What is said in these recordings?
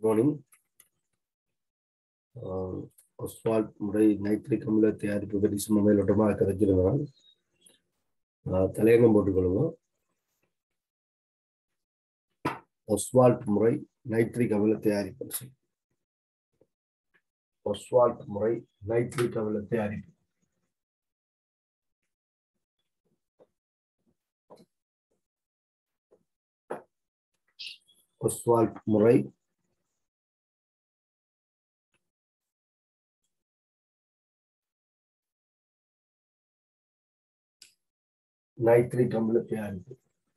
Morning ஒஸ்வால்ட் முறை nitric அமில தயாரிப்பு பற்றி சும்மா மேலோட்டமாக கதைச்சிருந்தான் தலையங்கம் போட்டுக்கொள்ளுங்க ஒஸ்வால்ட் முறை நைட்ரிக் அமில தயாரிப்பு ஒஸ்வால்ட் முறை நைட்ரிக் அமில தயாரிப்பு ஒஸ்வால்ட் முறை நைட்ரிக் அமில தயாரிப்பு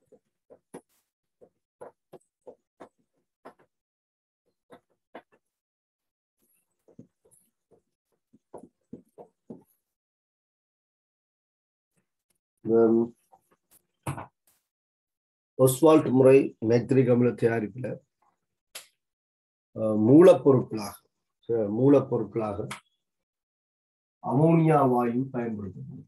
ஒஸ்வால்ட் முறை நைட்ரிக் அமில தயாரிப்புல மூலப்பொருட்களாக மூலப்பொருட்களாக அமோனியா வாயு பயன்படுத்தப்படுது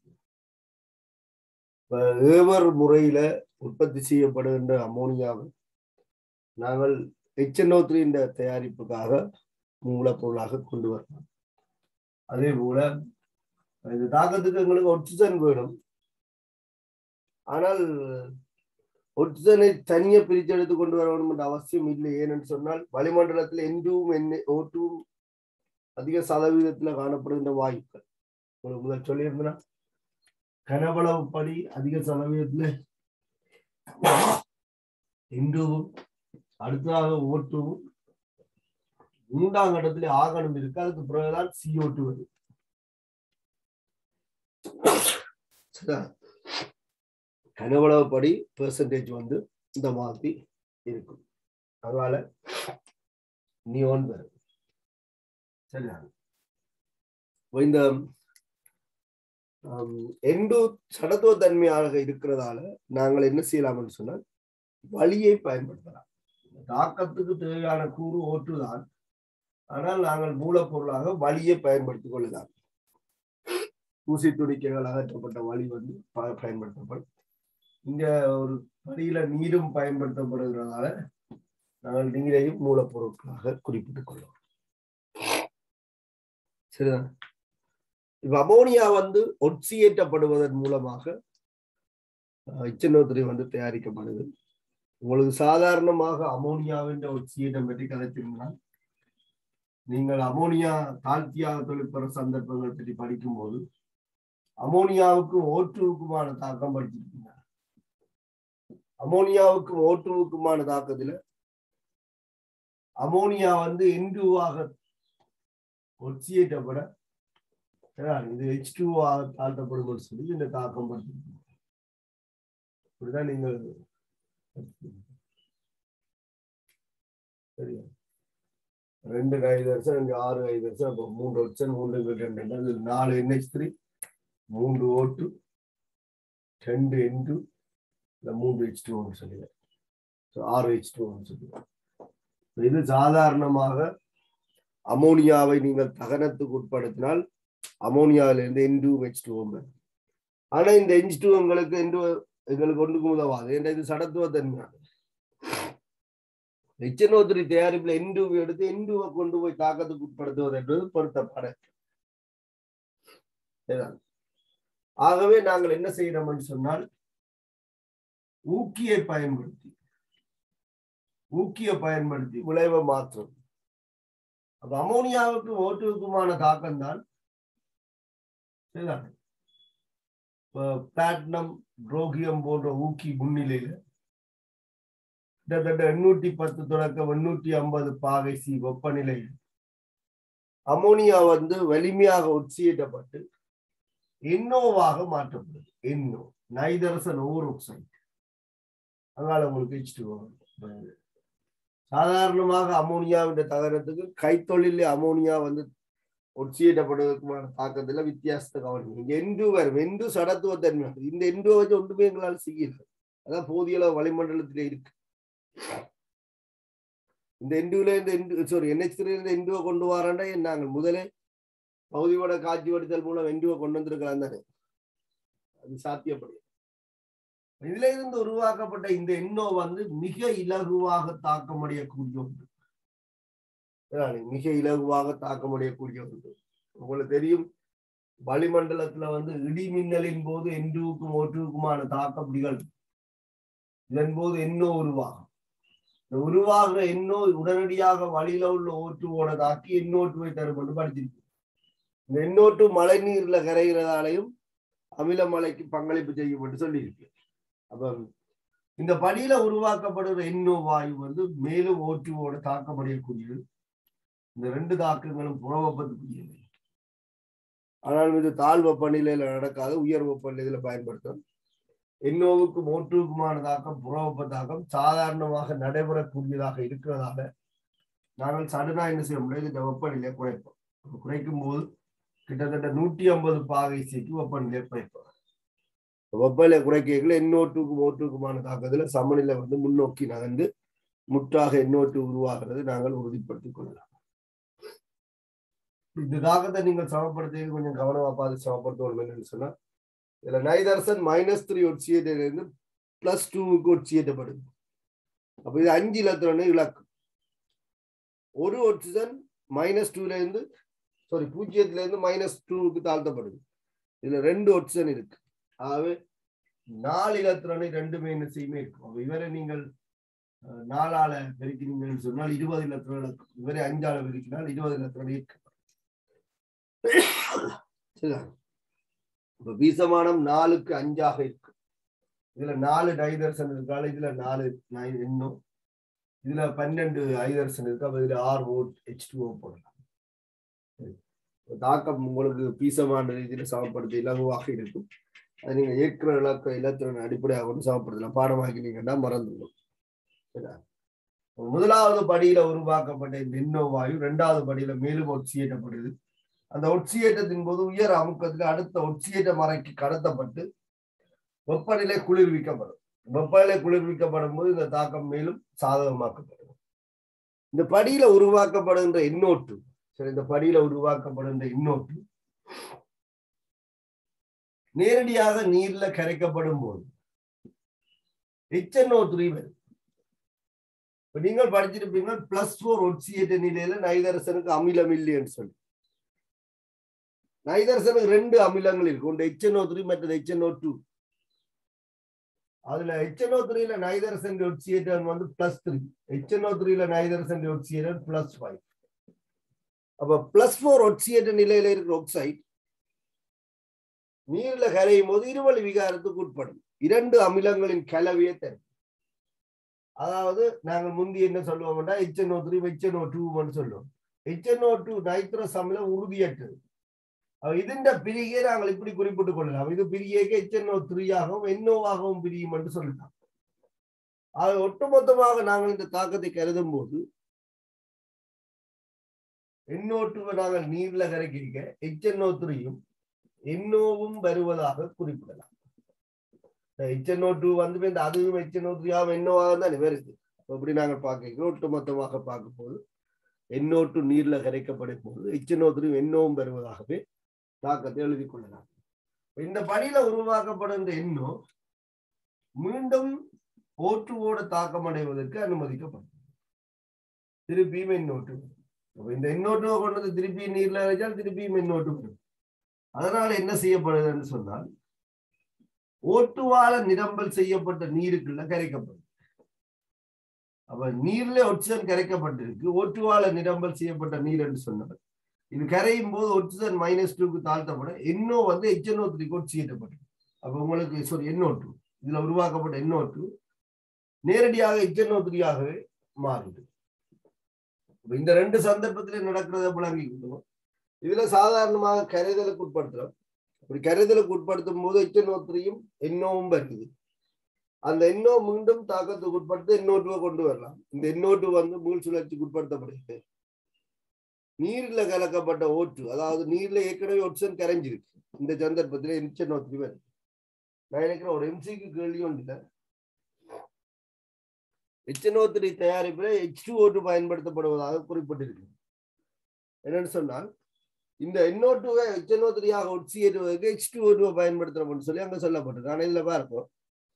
ஏவர் முறையில உற்பத்தி செய்யப்படுகின்ற அமோனியாவை நாங்கள் ஹெச்என்ஓ த்ரீ இந்த தயாரிப்புக்காக மூலப்பொருளாக கொண்டு வரலாம் அதே போல இந்த தாக்கத்துக்கு எங்களுக்கு ஒட்சிஜன் வேணும் ஆனால் ஒட்சிஜனை தனியா பிரித்து எடுத்து கொண்டு வர வேண்டும் என்ற அவசியம் இல்லை ஏனென்று சொன்னால் வளிமண்டலத்தில் எந்துவும் என்ன ஓட்டுவும் அதிக சதவீதத்துல காணப்படுகின்ற வாயுக்கள் உங்களுக்கு முதல் சொல்லியிருந்தனா கனவளவு படி அதிக சதவீதத்துல இந்துவும் அடுத்ததாக ஓட்டுவும் மூன்றாம் கட்டத்துல ஆகணும் இருக்கு அதுக்கு பிறகுதான் சிஓட்டு வருது கனவளவு படி பெர்சன்டேஜ் வந்து இந்த மாதிரி இருக்கும் அதனால நீ ஒன் வரும் சரியா இந்த எண்டோ சடத்துவ தன்மையாக இருக்கிறதால நாங்கள் என்ன செய்யலாம்னு சொன்னால் வழியை பயன்படுத்தலாம் தாக்கத்துக்கு தேவையான கூறு ஓட்டுதான் ஆனால் நாங்கள் மூலப்பொருளாக வழியை பயன்படுத்திக் கொள்ளலாம் ஊசி துணிக்கைகள் அகற்றப்பட்ட வழி வந்து பயன்படுத்தப்படும் இங்க ஒரு வழியில நீரும் பயன்படுத்தப்படுகிறதால நாங்கள் நீரையும் மூலப்பொருட்களாக குறிப்பிட்டுக் கொள்வோம் சரிதான் இப்ப அமோனியா வந்து ஒட்சியேற்றப்படுவதன் மூலமாக இச்சனோத்திரி வந்து தயாரிக்கப்படுது உங்களுக்கு சாதாரணமாக அமோனியாவின் ஒட்சியேற்றம் பற்றி கதைத்திருந்தால் நீங்கள் அமோனியா தாழ்த்தியாக தொழிற்பெற சந்தர்ப்பங்கள் பற்றி படிக்கும் போது அமோனியாவுக்கும் ஓட்டுவுக்குமான தாக்கம் படிச்சிருக்கீங்க அமோனியாவுக்கும் ஓட்டுவுக்குமான தாக்கத்துல அமோனியா வந்து என்டுவாக ஒட்சியேற்றப்பட இது ஹெச் டூவாக தாழ்த்தப்படும் சொல்லி இந்த தாக்கம் படிச்சிருக்கீங்க இப்படிதான் நீங்கள் சரியா ரெண்டு ஐదు வருஷம் இங்க ஆறு ஐదు வருஷம் அப்போ மூன்று வருஷம் மூன்று ரெண்டு நாலு என்ஹெச் த்ரீ மூன்று ஓட்டு ரெண்டு எண்டு இல்லை மூன்று ஹெச் டூ ஒன்று சொல்லுவேன் ஸோ ஆறு ஹெச் டூ ஒன்று சொல்லுவேன் இது சாதாரணமாக அமோனியாவை நீங்கள் தகனத்துக்கு உட்படுத்தினால் அமோனியாவிலிருந்து என் ஹெச் டூ ஆனா இந்த எச் டூ எங்களுக்கு எண்டு எங்களுக்கு ஒன்றுக்கும் உதவாது ஏன்னா இது சடத்துவ தன்மையானது எச்சனோத்திரி தயாரிப்புல எண்டுவை எடுத்து எண்டுவை கொண்டு போய் தாக்கத்துக்கு உட்படுத்துவது என்பது பொருத்தப்பட ஆகவே நாங்கள் என்ன செய்யறோம்னு சொன்னால் ஊக்கியை பயன்படுத்தி ஊக்கிய பயன்படுத்தி விளைவை மாற்றம் அப்ப அமோனியாவுக்கு ஓட்டுவுக்குமான தாக்கம் தான் பிளாட்டினம் புரோகியம் போன்ற ஊக்கி முன்னிலையில கிட்டத்தட்ட எண்ணூற்றி பத்து தொடக்கம் எண்ணூற்றி ஐம்பது பாகை சி வெப்பநிலையில் அமோனியா வந்து வலிமையாக ஒட்சியிடப்பட்டு எண்ணோவாக மாற்றப்படுது எண்ணோ நைதரசன் ஓர் ஆக்சைடு அதனால உங்களுக்கு ஹெச் சாதாரணமாக அமோனியாவின் தகரத்துக்கு கைத்தொழில் அமோனியா வந்து ஒட்சியிடப்படுவதற்குமான தாக்கத்துல வித்தியாசத்தை கவனிங்க இங்க எண்டு வரும் எண்டு சடத்துவ தன்மை இந்த எண்டு வச்சு ஒன்றுமே எங்களால் செய்யல அதான் போதிய அளவு வளிமண்டலத்தில இருக்கு இந்த எண்டுல இருந்து எண்டு சாரி என்ஹெச் இருந்து எண்டுவை கொண்டு வராண்டா நாங்கள் முதலே பகுதியோட காட்சி வடித்தல் மூலம் எண்டுவை கொண்டு வந்திருக்கலாம் தானே அது சாத்தியப்படும் இதுல இருந்து உருவாக்கப்பட்ட இந்த எண்ணோ வந்து மிக இலகுவாக தாக்கமடையக்கூடிய ஒன்று மிக இலகுவாக தாக்கமடையக்கூடிய ஒன்று உங்களுக்கு தெரியும் வளிமண்டலத்துல வந்து இடி மின்னலின் போது என்டுவுக்கும் ஓட்டுவுக்குமான தாக்கம் நிகழ்வு இதன் போது எண்ணோ உருவாகும் இந்த உருவாகிற எண்ணோ உடனடியாக வழியில உள்ள ஓட்டுவோட தாக்கி எண்ணோட்டுவை தரும் என்று படிச்சிருக்கு இந்த எண்ணோட்டு மழை நீர்ல கரைகிறதாலையும் அமில மலைக்கு பங்களிப்பு செய்யும் என்று சொல்லியிருக்கு அப்ப இந்த படியில உருவாக்கப்படுகிற எண்ணோ வாயு வந்து மேலும் ஓட்டுவோட தாக்கமடையக்கூடியது இந்த ரெண்டு தாக்கங்களும் புறவப்பத்துக்குரியது ஆனால் இது தாழ் வெப்பநிலையில நடக்காத உயர் வெப்பநிலையில பயன்படுத்தும் எண்ணோவுக்கும் ஓட்டுவுக்குமான தாக்கம் புறவெப்ப தாக்கம் சாதாரணமாக நடைபெறக்கூடியதாக இருக்கிறதால நாங்கள் சடனா என்ன செய்ய முடியாது இந்த வெப்பநிலையை குறைப்போம் குறைக்கும் போது கிட்டத்தட்ட நூற்றி ஐம்பது பாகை சீக்கு வெப்பநிலையை குறைப்போம் வெப்பநிலை குறைக்கல எண்ணோட்டுக்கும் ஓட்டுக்குமான தாக்கத்துல சமநிலை வந்து முன்னோக்கி நகர்ந்து முற்றாக எண்ணோட்டு உருவாகிறது நாங்கள் உறுதிப்படுத்திக் கொள்ளலாம் இந்த தாக்கத்தை நீங்கள் சமப்படுத்தி கொஞ்சம் கவனமா பார்த்து சமப்படுத்தணும் என்னன்னு சொன்னா இதுல நைதர்சன் மைனஸ் த்ரீ ஒட்சியேட்டிலிருந்து பிளஸ் டூவுக்கு ஒட்சியேட்டப்படுது அப்ப இது அஞ்சு இலத்திரன்னு இலக்கு ஒரு ஒட்சிஜன் மைனஸ் டூல இருந்து சாரி பூஜ்ஜியத்துல இருந்து மைனஸ் டூவுக்கு தாழ்த்தப்படுது இதுல ரெண்டு ஒட்சிஜன் இருக்கு ஆகவே நாலு இலத்திரனை ரெண்டுமே என்ன செய்யுமே இருக்கும் அப்ப இவரை நீங்கள் நாலால பெருக்கிறீங்கன்னு சொன்னால் இருபது இலத்திரன் இவரை அஞ்சால பெருக்கினால் இருபது இலத்திரன் இருக்கு இப்ப வீசமானம் நாலுக்கு அஞ்சாக இருக்கு இதுல நாலு டைதர்சன் இருக்கால இதுல நாலு எண்ணும் இதுல பன்னெண்டு ஐதர்சன் இருக்கு அப்ப இதுல ஆறு ஓட் ஹெச் டூ ஓ போடலாம் தாக்கம் உங்களுக்கு பீசமான ரீதியில சமப்படுத்த இலகுவாக இருக்கும் அது நீங்க ஏற்கிற இலக்க இலத்திறன் அடிப்படையாக கொண்டு சமப்படுத்தலாம் பாடமாக்கினீங்கன்னா மறந்துடும் முதலாவது படியில உருவாக்கப்பட்ட இந்த எண்ணோ வாயு இரண்டாவது படியில மேலும் ஒட்சியேற்றப்படுது அந்த ஒட்சியேற்றத்தின் போது உயர் அமுக்கத்துக்கு அடுத்த ஒட்சியேற்ற மறைக்கு கடத்தப்பட்டு வெப்பநிலை குளிர்விக்கப்படும் வெப்பநிலை குளிர்விக்கப்படும் போது இந்த தாக்கம் மேலும் சாதகமாக்கப்படும் இந்த படியில உருவாக்கப்படுகின்ற எண்ணோட்டு சரி இந்த படியில உருவாக்கப்படுகின்ற எண்ணோட்டு நேரடியாக நீர்ல கரைக்கப்படும் போது எச்என்ஓ த்ரீ வரும் இப்ப நீங்கள் படிச்சிருப்பீங்க பிளஸ் போர் ஒட்சியேற்ற நிலையில நைதரசனுக்கு அமிலம் இல்லைன்னு சொல்லி நைதரசனுக்கு ரெண்டு அமிலங்கள் இருக்கு ஒன்று எச்என்ஓ த்ரீ மற்றது எச்என்ஓ டூ அதுல எச்என்ஓ த்ரீல நைதரசன் ஒட்சியேட்டர் வந்து பிளஸ் த்ரீ எச்என்ஓ த்ரீல நைதரசன் ஒட்சியேட்டர் பிளஸ் ஃபைவ் அப்ப பிளஸ் ஃபோர் ஒட்சியேட்டர் நிலையில இருக்கிற ஒக்சைட் நீர்ல கரையும் போது இருவழி விகாரத்துக்கு உட்படும் இரண்டு அமிலங்களின் கலவையை தரும் அதாவது நாங்கள் முந்தி என்ன சொல்லுவோம்னா எச்என்ஓ த்ரீ எச்என்ஓ டூன்னு சொல்லுவோம் எச்என்ஓ டூ நைத்ரஸ் அமிலம் உறுதியற்றது ഇതിന്റെ പിരികെ ഞങ്ങൾ ഇപ്പിടി குறிப்பிட்டு கொள்ளலாம் இது பிரிகேக்கு எச்என்ஓ த்ரீயாகவும் என்ஓவாகவும் பிரியும் என்று சொல்லலாம் அது ஒட்டுமொத்தமாக நாங்கள் இந்த தாக்கத்தை கருதும் போது எண்ணோட்டுவை நாங்கள் நீர்ல கரைக்க எச்என்ஓ த்ரீயும் எண்ணோவும் வருவதாக குறிப்பிடலாம் எச்என்ஓ டூ வந்து இந்த அதுவும் எச்என்ஓ த்ரீயாகவும் எண்ணோவாக தான் வருது அப்படி நாங்கள் பார்க்க ஒட்டுமொத்தமாக பார்க்கும் போது எண்ணோட்டு நீர்ல கரைக்கப்படும் போது எச்என்ஓ த்ரீ எண்ணோவும் வருவதாகவே தாக்கத்தை எழுதி கொள்ளலாம் இந்த படியில உருவாக்கப்படுகின்ற எண்ணம் மீண்டும் ஓட்டுவோட தாக்கம் அடைவதற்கு அனுமதிக்கப்படும் திருப்பியும் எண்ணோட்டு இந்த எண்ணோட்டுவை கொண்டது திருப்பி நீர்ல வச்சால் திருப்பியும் எண்ணோட்டு வரும் அதனால என்ன செய்யப்படுதுன்னு சொன்னால் ஓட்டுவால நிரம்பல் செய்யப்பட்ட நீருக்குள்ள கரைக்கப்படும் அப்ப நீர்ல ஒட்சிஜன் கரைக்கப்பட்டிருக்கு ஓட்டுவால நிரம்பல் செய்யப்பட்ட நீர் என்று சொன்னார் இது கரையும் போது ஒட்சிஜன் மைனஸ் டூக்கு தாழ்த்தப்பட எண்ணோ வந்து எச்என்ஓ த்ரீக்கு ஒட்சியேற்றப்படும் அப்ப உங்களுக்கு சாரி எண்ணோ டூ இதுல உருவாக்கப்பட்ட எண்ணோ டூ நேரடியாக எச்என்ஓ த்ரீயாகவே மாறுது இந்த ரெண்டு சந்தர்ப்பத்திலே நடக்கிறத விளங்கிக்கணும் இதுல சாதாரணமாக கரைதலுக்கு உட்படுத்துறோம் அப்படி கரைதலுக்கு உட்படுத்தும் போது எச்என்ஓ த்ரீயும் எண்ணோவும் வருது அந்த எண்ணோ மீண்டும் தாக்கத்துக்கு உட்படுத்த எண்ணோட்டுவை கொண்டு வரலாம் இந்த எண்ணோட்டு வந்து மீள் சுழற்சிக்கு உட்படுத்தப்படுகிறது நீர்ல கலக்கப்பட்ட ஓட்டு அதாவது நீர்ல ஏற்கனவே ஒட்சன் கரைஞ்சிருக்கு இந்த சந்தர்ப்பத்தில் எச்சன் ஒத்தி வருது நான் நினைக்கிறேன் ஒரு எம்சிக்கு கேள்வி ஒன்று இல்லை எச்சனோத்திரி தயாரிப்பில் எச் டூ ஓட்டு பயன்படுத்தப்படுவதாக குறிப்பிட்டிருக்கு என்னன்னு சொன்னால் இந்த எண்ணோட்டுவை எச்சனோத்திரியாக ஒட்சியேற்றுவதற்கு எச் டூ ஓட்டுவை பயன்படுத்துறோம்னு சொல்லி அங்க சொல்லப்பட்டிருக்கு ஆனால் இதுல பார்ப்போம்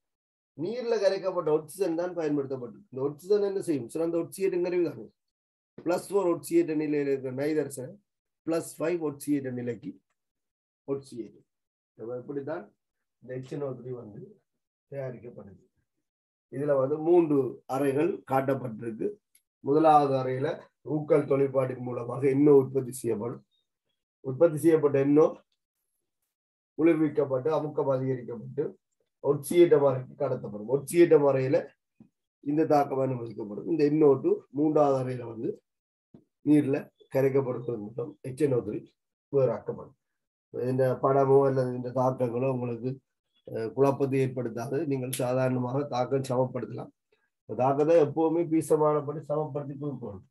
நீர்ல கரைக்கப்பட்ட ஒட்சிஜன் தான் பயன்படுத்தப்பட்டிருக்கு இந்த ஒட்சிஜன் என்ன செய்யும் சிறந்த ஒட்சியேட்டுங்கிறது தாங்க பிளஸ் ஃபோர் ஒட்சியேற்ற நிலையில் இருக்கிற நைதர்சன் பிளஸ் ஃபைவ் ஒட்சியேற்ற நிலைக்கு ஒட்சியேற்று இப்படித்தான் இந்த HNO3 த்ரீ வந்து தயாரிக்கப்படுது இதுல வந்து மூன்று அறைகள் காட்டப்பட்டிருக்கு முதலாவது அறையில ஊக்கல் தொழிற்பாட்டின் மூலமாக எண்ணெய் உற்பத்தி செய்யப்படும் உற்பத்தி செய்யப்பட்ட எண்ணெய் குளிர்விக்கப்பட்டு அமுக்கம் அதிகரிக்கப்பட்டு ஒட்சியேட்ட மறைக்கு கடத்தப்படும் ஒட்சியேட்ட மறையில இந்த தாக்கம் அனுமதிக்கப்படும் இந்த எண்ணோட்டு மூன்றாவது அறையில வந்து நீர்ல கரைக்கப்படுவதன் மூலம் HNO3 த்ரீ வேறாக்கப்படும் இந்த படமோ அல்லது இந்த தாக்கங்களோ உங்களுக்கு அஹ், குழப்பத்தை ஏற்படுத்தாது நீங்கள் சாதாரணமாக தாக்கம் சமப்படுத்தலாம் இந்த தாக்கத்தை எப்பவுமே பீசமானபடி சமப்படுத்தி கொடுக்கணும்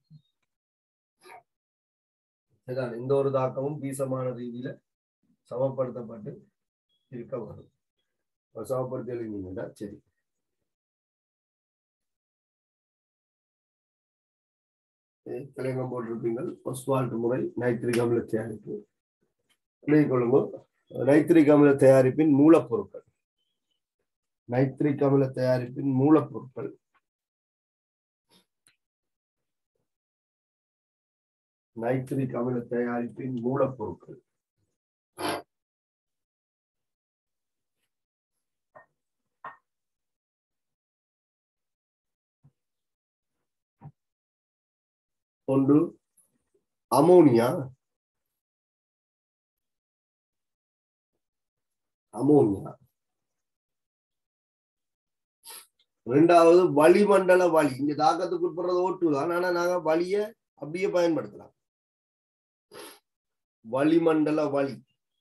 சரிதான் எந்த ஒரு தாக்கமும் பீசமான ரீதியில சமப்படுத்தப்பட்டு இருக்க வரும் அப்ப சமப்படுத்தி எழுதினீங்கன்னா சரி இது தலைங்கம் போட்டிருப்பீங்கள் ஒஸ்வால்ட் முறை நைட்ரிக் அமில தயாரிப்பு எழுதிக் கொள்ளுங்க நைட்ரிக் அமில தயாரிப்பின் மூலப்பொருட்கள் நைட்ரிக் அமில தயாரிப்பின் மூலப்பொருட்கள் நைட்ரிக் அமில தயாரிப்பின் மூலப்பொருட்கள் ஒன்று அமோனியா அமோனியா ரெண்டாவது வளிமண்டல வளி இங்க தாக்கத்துக்கு உட்படுறது ஓட்டு தான் ஆனா நாங்க வலிய அப்படியே பயன்படுத்தலாம் வளிமண்டல வளி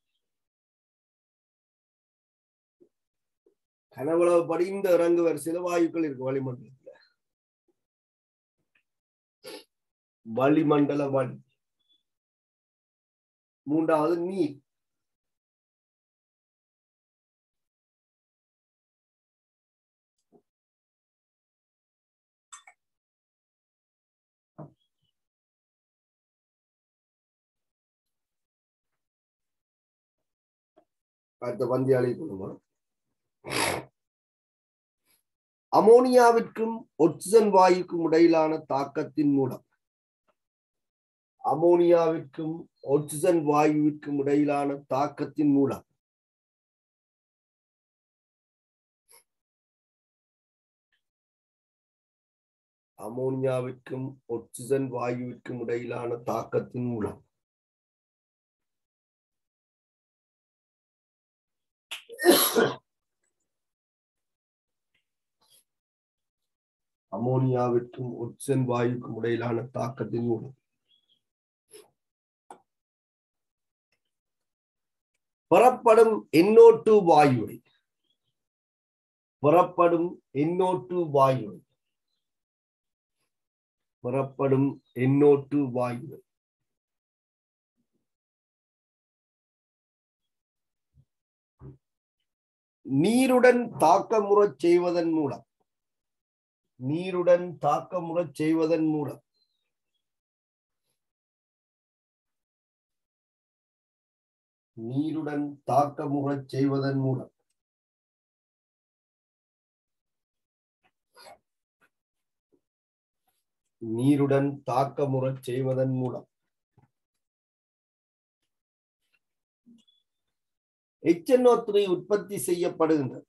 கனவுளவு படி இந்த இறங்கு வரிசையில வாயுக்கள் இருக்கு வளிமண்டலத்துல வளிமண்டல வளி மூன்றாவது நீர் அடுத்த பந்தியாளி கொள்ளுங்க அமோனியாவிற்கும் ஒட்சிஜன் வாயுக்கும் இடையிலான தாக்கத்தின் மூலம் அமோனியாவிற்கும் ஒட்சிஜன் வாயுவிற்கும் இடையிலான தாக்கத்தின் மூலம் அமோனியாவிற்கும் ஒட்சிஜன் வாயுவிற்கும் இடையிலான தாக்கத்தின் மூலம் அமோனியாவிற்கும் ஒட்சிஜன் வாயுக்கும் இடையிலான தாக்கத்தின் மூலம் புறப்படும் எண்ணோட்டு வாயுவை புறப்படும் எண்ணோட்டு வாயுவை புறப்படும் எண்ணோட்டு வாயுவை நீருடன் தாக்கமுறச் செய்வதன் மூலம் நீருடன் தாக்கமுறச் செய்வதன் மூலம் நீருடன் தாக்கமுறச் செய்வதன் மூலம் நீருடன் தாக்கமுறச் செய்வதன் மூலம் HNO த்ரீ உற்பத்தி செய்யப்படுகின்றது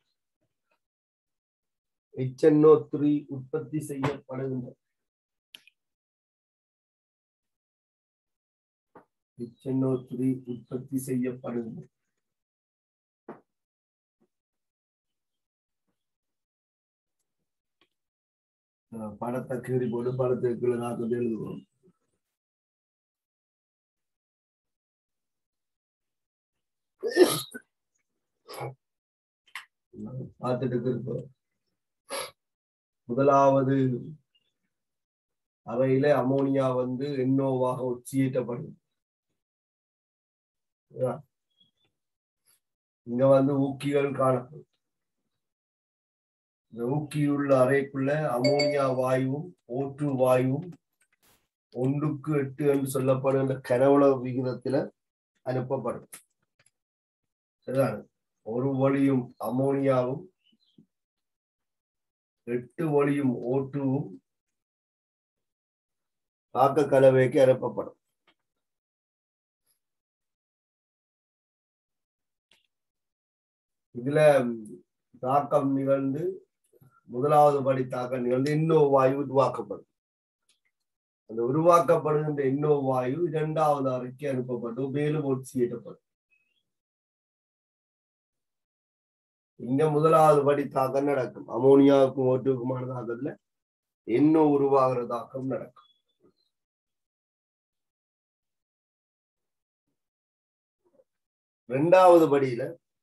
HNO த்ரீ உற்பத்தி செய்யப்படுகின்றது HNO த்ரீ உற்பத்தி செய்யப்படுகின்றது அஹ் படத்தை கீறி போட்டு படத்துக்குள்ள நாற்பது எழுதுவோம் பார்த்துட்டு இருக்கோம் முதலாவது அறையில அமோனியா வந்து எண்ணோவாக ஒச்சியேற்றப்படும் இங்க வந்து ஊக்கிகள் காணப்படும் இந்த ஊக்கியுள்ள அறைக்குள்ள அமோனியா வாயுவும் ஓட்டு வாயுவும் ஒன்றுக்கு எட்டு என்று சொல்லப்படுகின்ற கனவுள விகிதத்துல அனுப்பப்படும் சரிதான் ஒரு வழியும் அமோனியாவும் எட்டு வழியும் ஓட்டுவும் தாக்க கலவைக்கு அனுப்பப்படும் இதுல தாக்கம் நிகழ்ந்து முதலாவது படி தாக்கம் நிகழ்ந்து இன்னோ வாயு உருவாக்கப்படும் அந்த உருவாக்கப்படுகின்ற இன்னோ வாயு இரண்டாவது அறைக்கு அனுப்பப்பட்டு மேலும் ஒட்சியிடப்படும் இங்க முதலாவது படி தாக்கம் நடக்கும் அமோனியாவுக்கும் ஓட்டுக்குமான தாக்கத்துல இன்னோ உருவாகிற தாக்கம் நடக்கும் இரண்டாவது படியில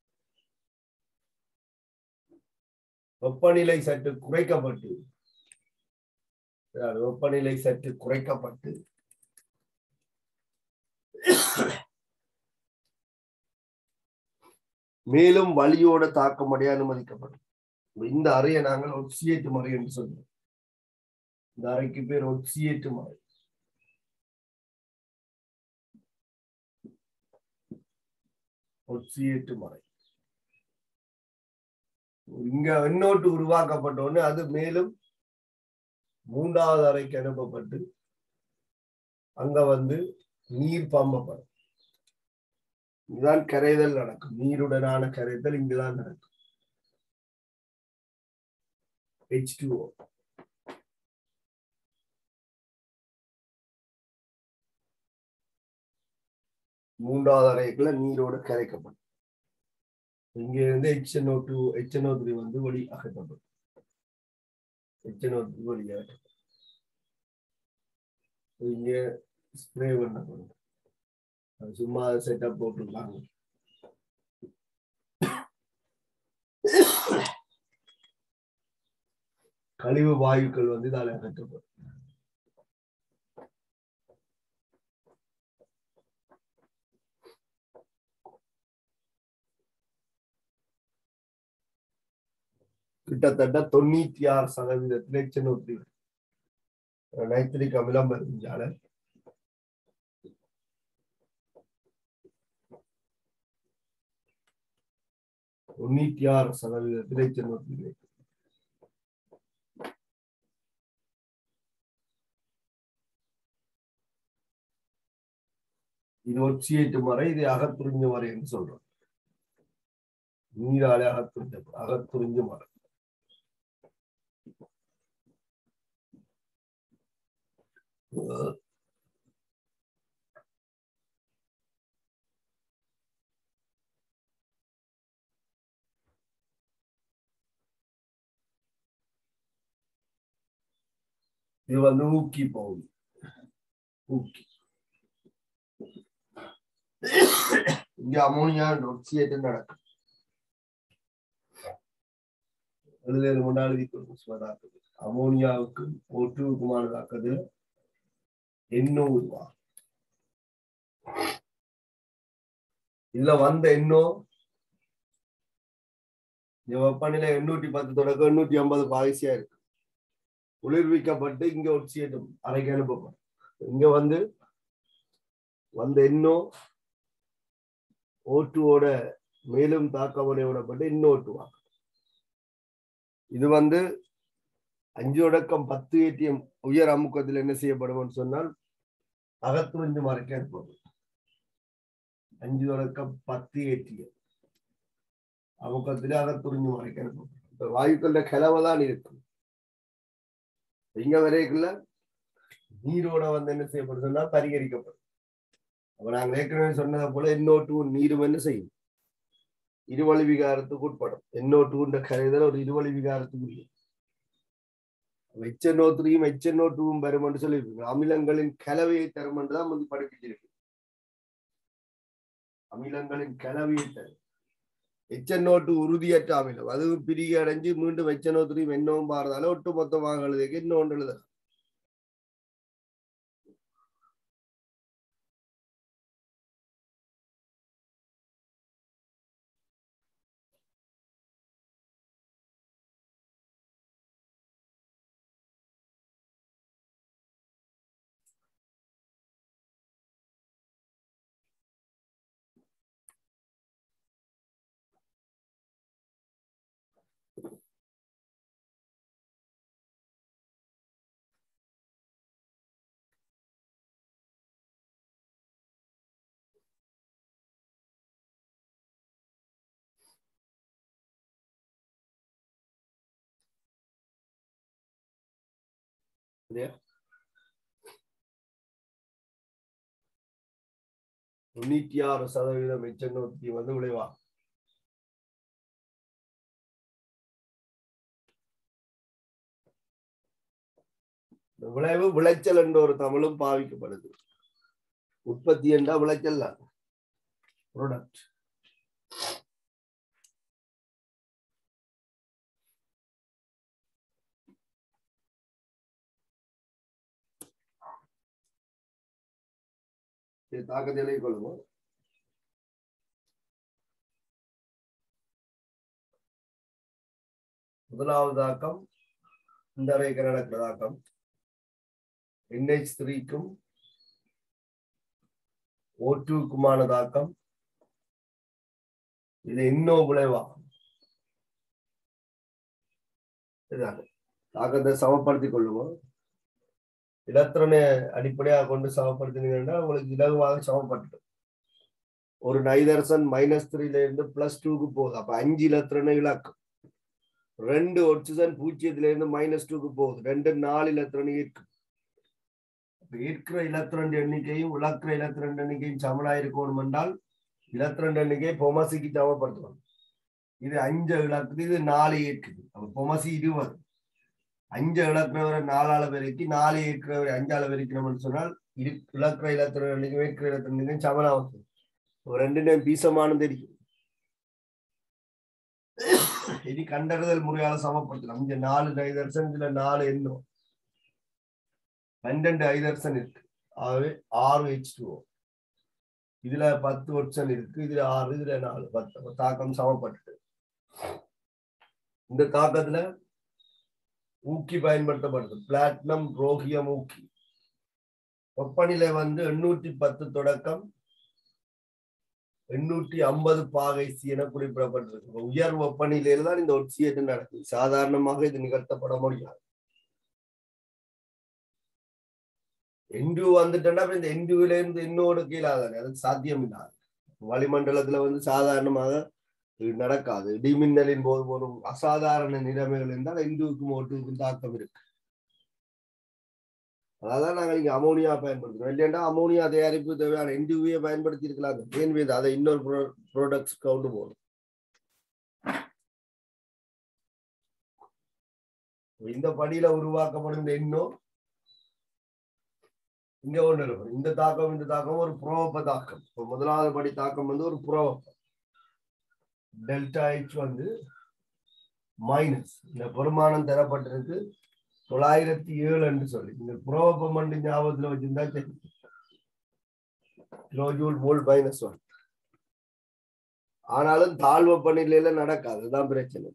வெப்பநிலை சற்று குறைக்கப்பட்டு வெப்பநிலை சற்று குறைக்கப்பட்டு மேலும் வலியோட தாக்கமடைய அனுமதிக்கப்படும் இந்த அறையை நாங்கள் ஒட்சியேட்டு முறை என்று சொல்றோம் இந்த அறைக்கு பேர் ஒட்சியேட்டு முறை ஒட்சியேட்டு முறை இங்க எண்ணோட்டு உருவாக்கப்பட்ட உடனே அது மேலும் மூன்றாவது அறைக்கு அனுப்பப்பட்டு அங்க வந்து நீர் பம்பப்படும் இதுதான் கரைதல் நடக்கும் நீருடனான கரைதல் இங்குதான் நடக்கும் ஹெச் டூஓ மூன்றாவது அறைக்குள்ள நீரோடு கரைக்கப்படும் இங்க இருந்து எச்என்ஓ டூ எச்என்ஓ த்ரீ வந்து ஒளி அகற்றப்படும் எச்என்ஓ த்ரீ ஒளி அகற்றப்படும் இங்க ஸ்ப்ரே பண்ணப்படும் அது சும்மா செட்டப் போட்டிருக்காங்க கழிவு வாயுக்கள் வந்து இதால அகற்றப்படும் கிட்டத்தட்ட தொண்ணூத்தி ஆறு சதவீதத்தில் எச்சநூத்தி நைத்திரிக் அமிலம் வருகின்றால தொண்ணூத்தி ஆறு சதவீதத்தில் எச்சநூத்தி இது ஒட்சியேட்டு மறை இது அகத்துறிஞ்ச மறை என்று சொல்றோம் நீராலே அகத்துறிஞ்ச அகத்துறிஞ்ச மறை இது வந்து ஊக்கி பகுதி ஊக்கி இங்க அமோனியா ஒட்சியேட்டு நடக்கும் அதுல முன்னாடி தாக்குது அமோனியாவுக்கு ஒட்டுக்குமான தாக்குதல் எண்ணம் உருவாகும் இதுல வந்த எண்ணம் இந்த வெப்பநிலை எண்ணூற்றி பத்து தொடக்கம் எண்ணூற்றி ஐம்பது பாகிசியா இருக்கு குளிர்விக்கப்பட்டு இங்க ஒட்சியேட்டும் அறைக்கு அனுப்பப்படும் இங்க வந்து வந்த எண்ணம் ஓட்டுவோட மேலும் தாக்கமடை விடப்பட்டு இன்னோட்டுவாங்க இது வந்து அஞ்சு தொடக்கம் பத்து ஏடிஎம் உயர் அமுக்கத்தில் என்ன செய்யப்படும் சொன்னால் அகத்துறிஞ்சு மறைக்க ஏற்படும் அஞ்சு தொடக்கம் பத்து ஏடிஎம் அமுக்கத்திலே அகத்துறிஞ்சு மறைக்க ஏற்படும் இப்ப வாயுக்கள கிளவை தான் இருக்கும் இங்க வரைக்குள்ள நீரோட வந்து என்ன செய்யப்படும் சொன்னா பரிகரிக்கப்படும் அப்ப நாங்க ஏற்கனவே சொன்னதை போல இன்னொட்டு நீரும் என்ன செய்யும் இருவழி விகாரத்துக்கு உட்படும் என்னோட்டுன்ற கரைதல் ஒரு இருவழி விகாரத்துக்குரிய எச்என்ஓ த்ரீயும் எச்என்ஓ டூவும் வரும் என்று சொல்லியிருக்கு அமிலங்களின் கலவையை தரும் என்றுதான் வந்து படிப்பிச்சிருக்கு அமிலங்களின் கலவையை தரும் எச்என்ஓ டூ உறுதியற்ற அமிலம் அது பிரிகை அடைஞ்சு மீண்டும் எச்என்ஓ த்ரீ என்னவும் பாருதால ஒட்டு மொத்தமாக எழுதுக்கு இன்னொன்று எழுத இல்லையா தொண்ணூத்தி ஆறு சதவீதம் எச்சநூத்தி வந்து விளைவா இந்த விளைவு விளைச்சல் என்ற ஒரு தமிழும் பாவிக்கப்படுது உற்பத்தி என்றா விளைச்சல் ப்ராடக்ட் தாக்கத்திலே கொள்ளுங்க முதலாவது தாக்கம் இந்த அறைக்கு நடக்கிற தாக்கம் என்ஹெச் த்ரீக்கும் ஓ டூக்குமான தாக்கம் இது இன்னும் விளைவாகும் இதாங்க தாக்கத்தை சமப்படுத்திக் கொள்ளுவோம் இலத்திரனை அடிப்படையாக கொண்டு சமப்படுத்தினீங்கன்னா உங்களுக்கு இலகுவாக சமப்பட்டு ஒரு நைதர்சன் மைனஸ் த்ரீல இருந்து பிளஸ் டூக்கு போகுது அப்ப அஞ்சு இலத்திரனை இழக்கும் ரெண்டு ஒட்சிசன் பூஜ்ஜியத்துல இருந்து மைனஸ் டூக்கு போகுது ரெண்டு நாலு இலத்திரன் ஈர்க்கும் ஈர்க்கிற இலத்திரன் எண்ணிக்கையும் இழக்கிற இலத்திரன் எண்ணிக்கையும் சமனா இருக்கணும் என்றால் இலத்திரன் எண்ணிக்கை பொமசிக்கு சமப்படுத்தணும் இது அஞ்சு இழக்குது இது நாலு ஈர்க்குது அப்ப பொமசி இருபது அஞ்சு இழக்கிறவரை நாலால பெருக்கி நாலு இருக்கிறவரை அஞ்சால பெருக்கணும்னு சொன்னால் இரு இழக்கிற இலத்திரன் எண்ணிக்கை இருக்கிற இலத்திரன் எண்ணிக்கை சமனாவது ரெண்டு நேம் பீசமானு தெரியும் இது கண்டறிதல் முறையால சமப்படுத்தலாம் இங்க நாலு ஐதர்சன் இதுல நாலு எண்ணம் பன்னெண்டு ஐதர்சன் இருக்கு ஆகவே ஆறு ஹெச் டூ இதுல பத்து ஒட்சன் இருக்கு இதுல ஆறு இதுல நாலு பத்து தாக்கம் சமப்பட்டு இந்த தாக்கத்துல ஊக்கி பயன்படுத்தப்படுது பிளாட்டினம் ரோகியம் ஊக்கி வெப்பநிலை வந்து எண்ணூற்றி பத்து தொடக்கம் எண்ணூற்றி ஐம்பது பாகை சி என குறிப்பிடப்பட்டிருக்கு உயர் வெப்பநிலையில தான் இந்த ஒட்சியேற்றம் நடக்குது சாதாரணமாக இது நிகழ்த்தப்பட முடியாது எண்டு வந்துட்டேன்னா இந்த எண்டுவில இருந்து இன்னோடு கீழாதானே அது சாத்தியம் இல்லாது வளிமண்டலத்துல வந்து சாதாரணமாக இது நடக்காது இடிமின்னலின் போது ஒரு அசாதாரண நிலைமைகள் இருந்தால் எண்டுவுக்கும் ஓட்டுவுக்கும் தாக்கம் இருக்கு அதான் நாங்கள் இங்க அமோனியா பயன்படுத்துறோம் இல்லையா அமோனியா தயாரிப்பு தேவையான எண்டுவியை பயன்படுத்தி இருக்கலாம் ஏன் வேது அதை இன்னொரு ப்ராடக்ட்ஸ் கொண்டு போகணும் இந்த படியில உருவாக்கப்படும் இந்த எண்ணம் இங்க ஒண்ணு இருக்கும் இந்த தாக்கம் இந்த தாக்கம் ஒரு புரோவப்ப தாக்கம் இப்போ முதலாவது படி தாக்கம் வந்து ஒரு புரோவப்பம் டெல்டா ஹெச் வந்து மைனஸ் இந்த பெருமானம் தரப்பட்டிருக்கு தொள்ளாயிரத்தி ஏழு என்று சொல்லி இந்த புரோவப்பம் மட்டும் ஞாபகத்துல வச்சிருந்தா சரி கிலோஜூல் மோல் மைனஸ் ஒன் ஆனாலும் தாழ்வு பணியில நடக்காது அதுதான் பிரச்சனை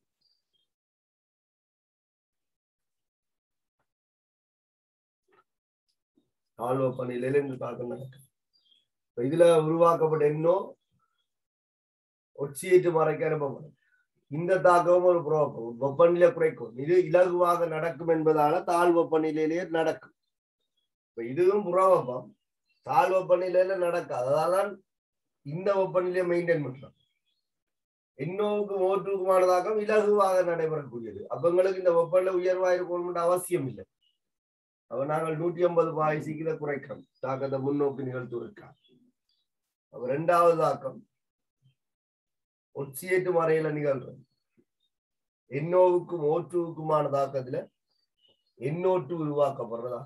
தாழ்வு பணியில இந்த தாக்கம் நடக்கும் இதுல உருவாக்கப்பட்ட எண்ணம் ஒட்சியேற்று மறைக்க அனுப்பப்படும் இந்த தாக்கமும் ஒரு புரோகம் வெப்பநிலை குறைக்கும் இது இலகுவாக நடக்கும் என்பதால தாழ் வெப்பநிலையிலேயே நடக்கும் இப்ப இதுவும் புறவெப்பம் தாழ் வெப்பநிலையில நடக்காது அதான் இந்த வெப்பநிலையை மெயின்டைன் பண்றோம் இன்னோவுக்கும் ஓட்டுக்குமான தாக்கம் இலகுவாக நடைபெறக்கூடியது அப்பங்களுக்கு இந்த வெப்பநிலை உயர்வா இருக்கணும்னு அவசியம் இல்லை அப்ப நாங்கள் நூற்றி ஐம்பது பாய்ச்சிக்கில குறைக்கிறோம் தாக்கத்தை முன்னோக்கி நிகழ்த்துவதற்காக அப்ப ரெண்டாவது தாக்கம் ஒட்சியேட்டு மறையில நிகழ்றது எண்ணோவுக்கும் ஓட்டுவுக்குமான தாக்கத்துல எண்ணோட்டு உருவாக்கப்படுறதா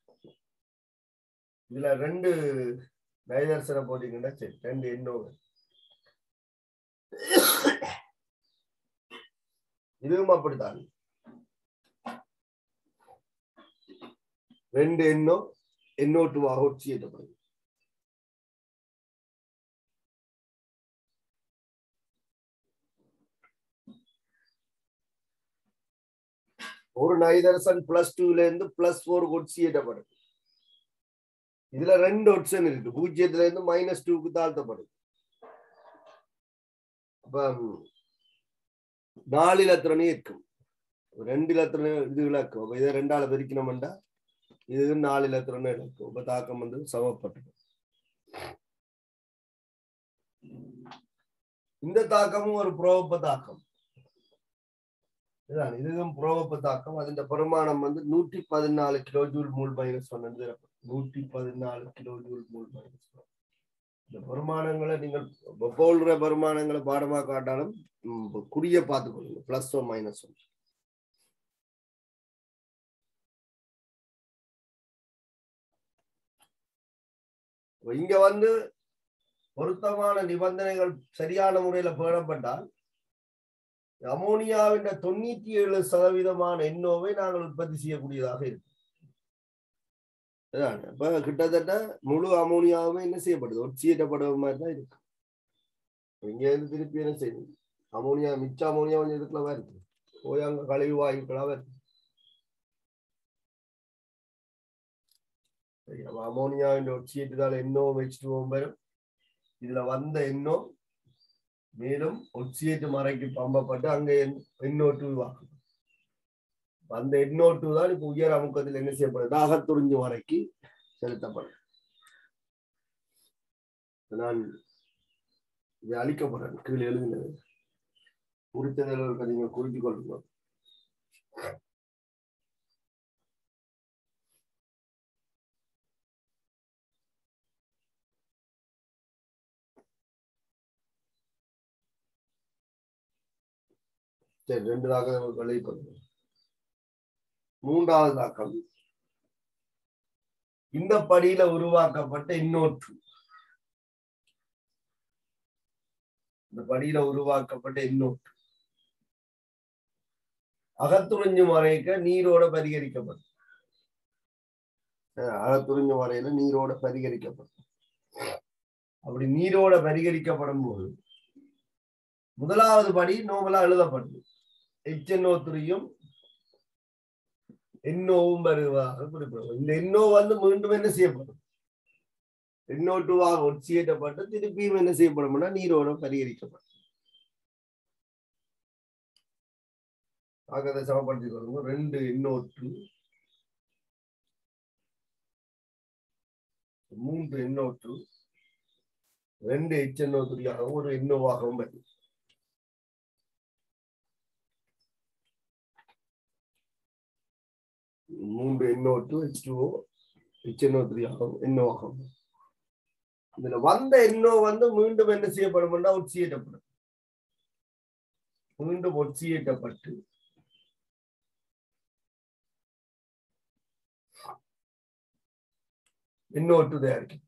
இதுல ரெண்டு நைதர்சனை போட்டீங்கன்னா சரி ரெண்டு எண்ணோவு இதுவும் அப்படித்தான் ரெண்டு எண்ணம் எண்ணோட்டுவாக ஒட்சியேற்றப்படுது ஒரு நைதர்சன் பிளஸ் டூல இருந்து பிளஸ் போர் ஒட்சியேற்றப்படுது இதுல ரெண்டு ஒட்சன் இருக்கு பூஜ்ஜியத்துல இருந்து மைனஸ் டூக்கு தாழ்த்தப்படுது அப்ப நாலு இலத்திரனே இருக்கும் ரெண்டு இலத்திரனே இது இலக்கும் அப்ப இதை ரெண்டால பிரிக்கணும்டா இது நாலு இலத்திரனே இலக்கும் இப்ப தாக்கம் வந்து சமப்பட்டது இந்த தாக்கமும் ஒரு புரோப தாக்கம் இதுதான் இதுவும் புறவப்பு தாக்கம் அதன் பெருமானம் வந்து நூற்றி பதினாலு கிலோ ஜூல் மூல் மைனஸ் ஒன்னு நூற்றி பதினாலு kilo joule mole minus one இந்த பெருமானங்களை நீங்கள் போல்ற பெருமானங்களை பாடமா காட்டாலும் ம், குறிய பார்த்துக்கொள்ளுங்க பிளஸ் ஓ மைனஸ் ஒன் இப்ப இங்க வந்து பொருத்தமான நிபந்தனைகள் சரியான முறையில பேணப்பட்டால் அமோனியாவின் தொண்ணூத்தி ஏழு சதவீதமான எண்ணோவை நாங்கள் உற்பத்தி செய்யக்கூடியதாக இருக்கும் அதான் இப்ப கிட்டத்தட்ட முழு அமோனியாவுமே என்ன செய்யப்படுது ஒட்சியேற்றப்படுற மாதிரி தான் இருக்கு இங்க இருந்து திருப்பி என்ன செய்யுது அமோனியா மிச்ச அமோனியா கொஞ்சம் இதுக்குள்ள இருக்கு போய் அங்க கழிவு வாயுக்களாக இருக்கு சரி, அப்ப அமோனியாவின் ஒட்சியேற்றத்தால் எண்ணோ வச்சுட்டு வரும் இதுல வந்த எண்ணம் மேலும் ஒட்சியேற்று மறைக்கு பம்பப்பட்டு அங்க எண்ணோட்டு உருவாக்கும் அந்த எண்ணோட்டு தான் இப்ப உயர் அமுக்கத்தில் என்ன செய்யப்படுது தாகத்துறிஞ்சு மறைக்கு செலுத்தப்படும் நான் இது அழிக்கப்படுறேன் கீழே எழுதினது குறித்ததில் நீங்க குறித்து கொள்ளுங்க சரி ரெண்டு தாக்கம் வெளிப்படுது மூன்றாவது தாக்கம் இந்த படியில உருவாக்கப்பட்ட இன்னொற்று இந்த படியில உருவாக்கப்பட்ட இன்னொற்று அகத்துறிஞ்சு மறைக்க நீரோட பரிகரிக்கப்படும் அஹ் அகத்துறிஞ்சு மறையில நீரோட பரிகரிக்கப்படும் அப்படி நீரோட பரிகரிக்கப்படும் போது முதலாவது படி நோபலா எழுதப்படுது எச்என்ஓ த்ரீயும் எண்ணோவும் வருவதாக குறிப்பிடும் இந்த எண்ணோ வந்து மீண்டும் என்ன செய்யப்படும் எண்ணோ டூவாக ஒட்சியேற்றப்பட்டு திருப்பியும் என்ன செய்யப்படும்னா நீரோட பரிகரிக்கப்படும் ஆக அதை சமப்படுத்திக் கொள்ளுங்க ரெண்டு எண்ணோட்டு மூன்று எண்ணோட்டு ரெண்டு எச்என்ஓ த்ரீயாகவும் ஒரு எண்ணோவாகவும் வரும் மூன்று எண்ணோட்டு ஹெச் டூஓ ஹெச்என்ஓ த்ரீ ஆகும் எண்ணோ ஆகும் இதுல வந்த எண்ணோ வந்து மீண்டும் என்ன செய்யப்படும் ஒட்சியேற்றப்படும் மீண்டும் ஒட்சியேற்றப்பட்டு எண்ணோட்டு தயாரிக்கும்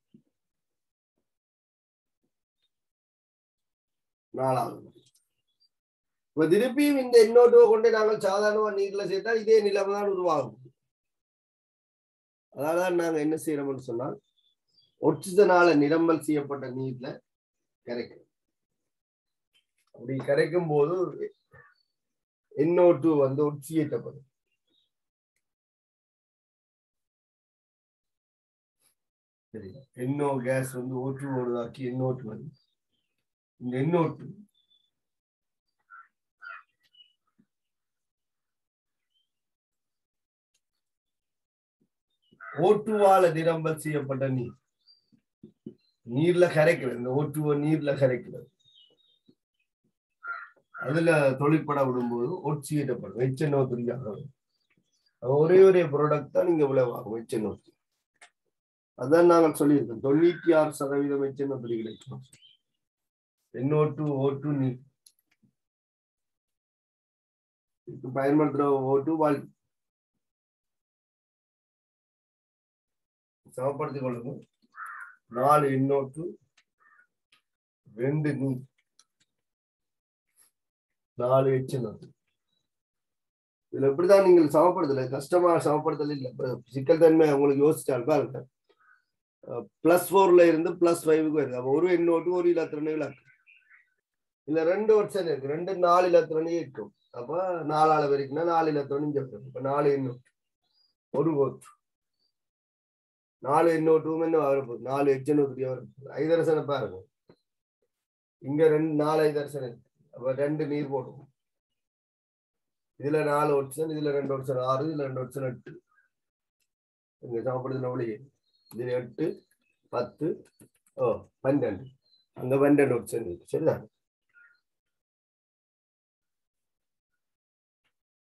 நாலாவது இப்ப திருப்பியும் இந்த எண்ணோட்டுவை கொண்டு நாங்கள் சாதாரணமா நீர்ல சேர்த்தா இதே நிலைமை தான் உருவாகும் அதனாலதான் நாங்க என்ன செய்யறோம்னு சொன்னால் ஒட்சிஜனால நிரம்பல் செய்யப்பட்ட நீர்ல கரைக்கும் அப்படி கரைக்கும் போது எண்ணோட்டு வந்து ஒட்சியேற்றப்படும் சரி எண்ணோ கேஸ் வந்து ஓட்டு ஓடுதாக்கி எண்ணோட்டு வருது இந்த எண்ணோட்டு ஓட்டுவால நிரம்பல் செய்யப்பட்ட நீர் நீர்ல கரைக்கிறது இந்த ஓட்டுவ நீர்ல கரைக்கிறது அதுல தொழிற்பட விடும்போது ஒட்சியிடப்படும் எச்செண்ணோ துரியாக ஒரே ஒரே ப்ராடக்ட் தான் நீங்க விளைவாகும் எச்செண்ணோ அதான் நாங்கள் சொல்லியிருக்கோம் தொண்ணூத்தி ஆறு சதவீதம் எச்செண்ணோ துரி கிடைக்கும் எண்ணோட்டு ஓட்டு நீர் இப்ப பயன்படுத்துற ஓட்டு வாழ் சமப்படுத்திக் கொள்ளுங்க நாலு எண்ணோட்டு ரெண்டு நீர் நாலு எச்சு நோட்டு இதுல எப்படிதான் நீங்கள் சமப்படுத்தல கஷ்டமா சமப்படுத்தல இல்ல இப்ப சிக்கல் தன்மை உங்களுக்கு யோசிச்சால் பாருங்க பிளஸ் ஃபோர்ல இருந்து பிளஸ் ஃபைவுக்கு வருது அப்ப ஒரு எண்ணோட்டு ஒரு இலத்திரனு இலக்கு இல்ல ரெண்டு வருஷம் இருக்கு ரெண்டு நாலு இலத்திரனே இருக்கும் அப்ப நாலாள வரைக்கும்னா நாலு இலத்திரனும் இங்க வரும் இப்ப நாலு எண்ணோட்டு ஒரு ஓட்டு நாலு எண்ணோட்டும் என்ன வரப்போகுது நாலு எச்சனூத்திரியா வரப்போகுது ஐதரசனை பாருங்க இங்க ரெண்டு நாலு ஐதரசன் இருக்கு அப்ப ரெண்டு நீர் போடுவோம் இதுல நாலு ஒட்சன் இதுல ரெண்டு ஒட்சன் ஆறு இதுல ரெண்டு ஒட்சன் எட்டு இங்க சாப்பிடுறது நம்மளே இதுல எட்டு பத்து ஓ பன்னெண்டு அங்க பன்னெண்டு ஒட்சன் இருக்கு சரிதான்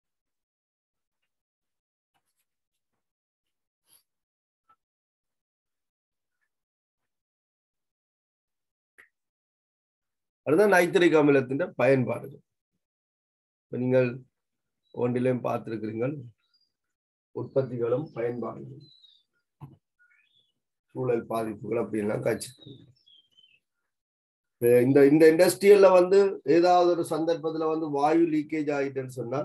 அதுதான் நைத்திரிக் அமிலத்தின் பயன்பாடுகள் இப்ப நீங்கள் ஒன்றிலையும் பார்த்திருக்கிறீர்கள் உற்பத்திகளும் பயன்பாடுகளும் சூழல் பாதிப்புகள் அப்படின்லாம் காட்சி இந்த இந்த இண்டஸ்ட்ரியல்ல வந்து ஏதாவது ஒரு சந்தர்ப்பத்துல வந்து வாயு லீக்கேஜ் ஆகிட்டுன்னு சொன்னால்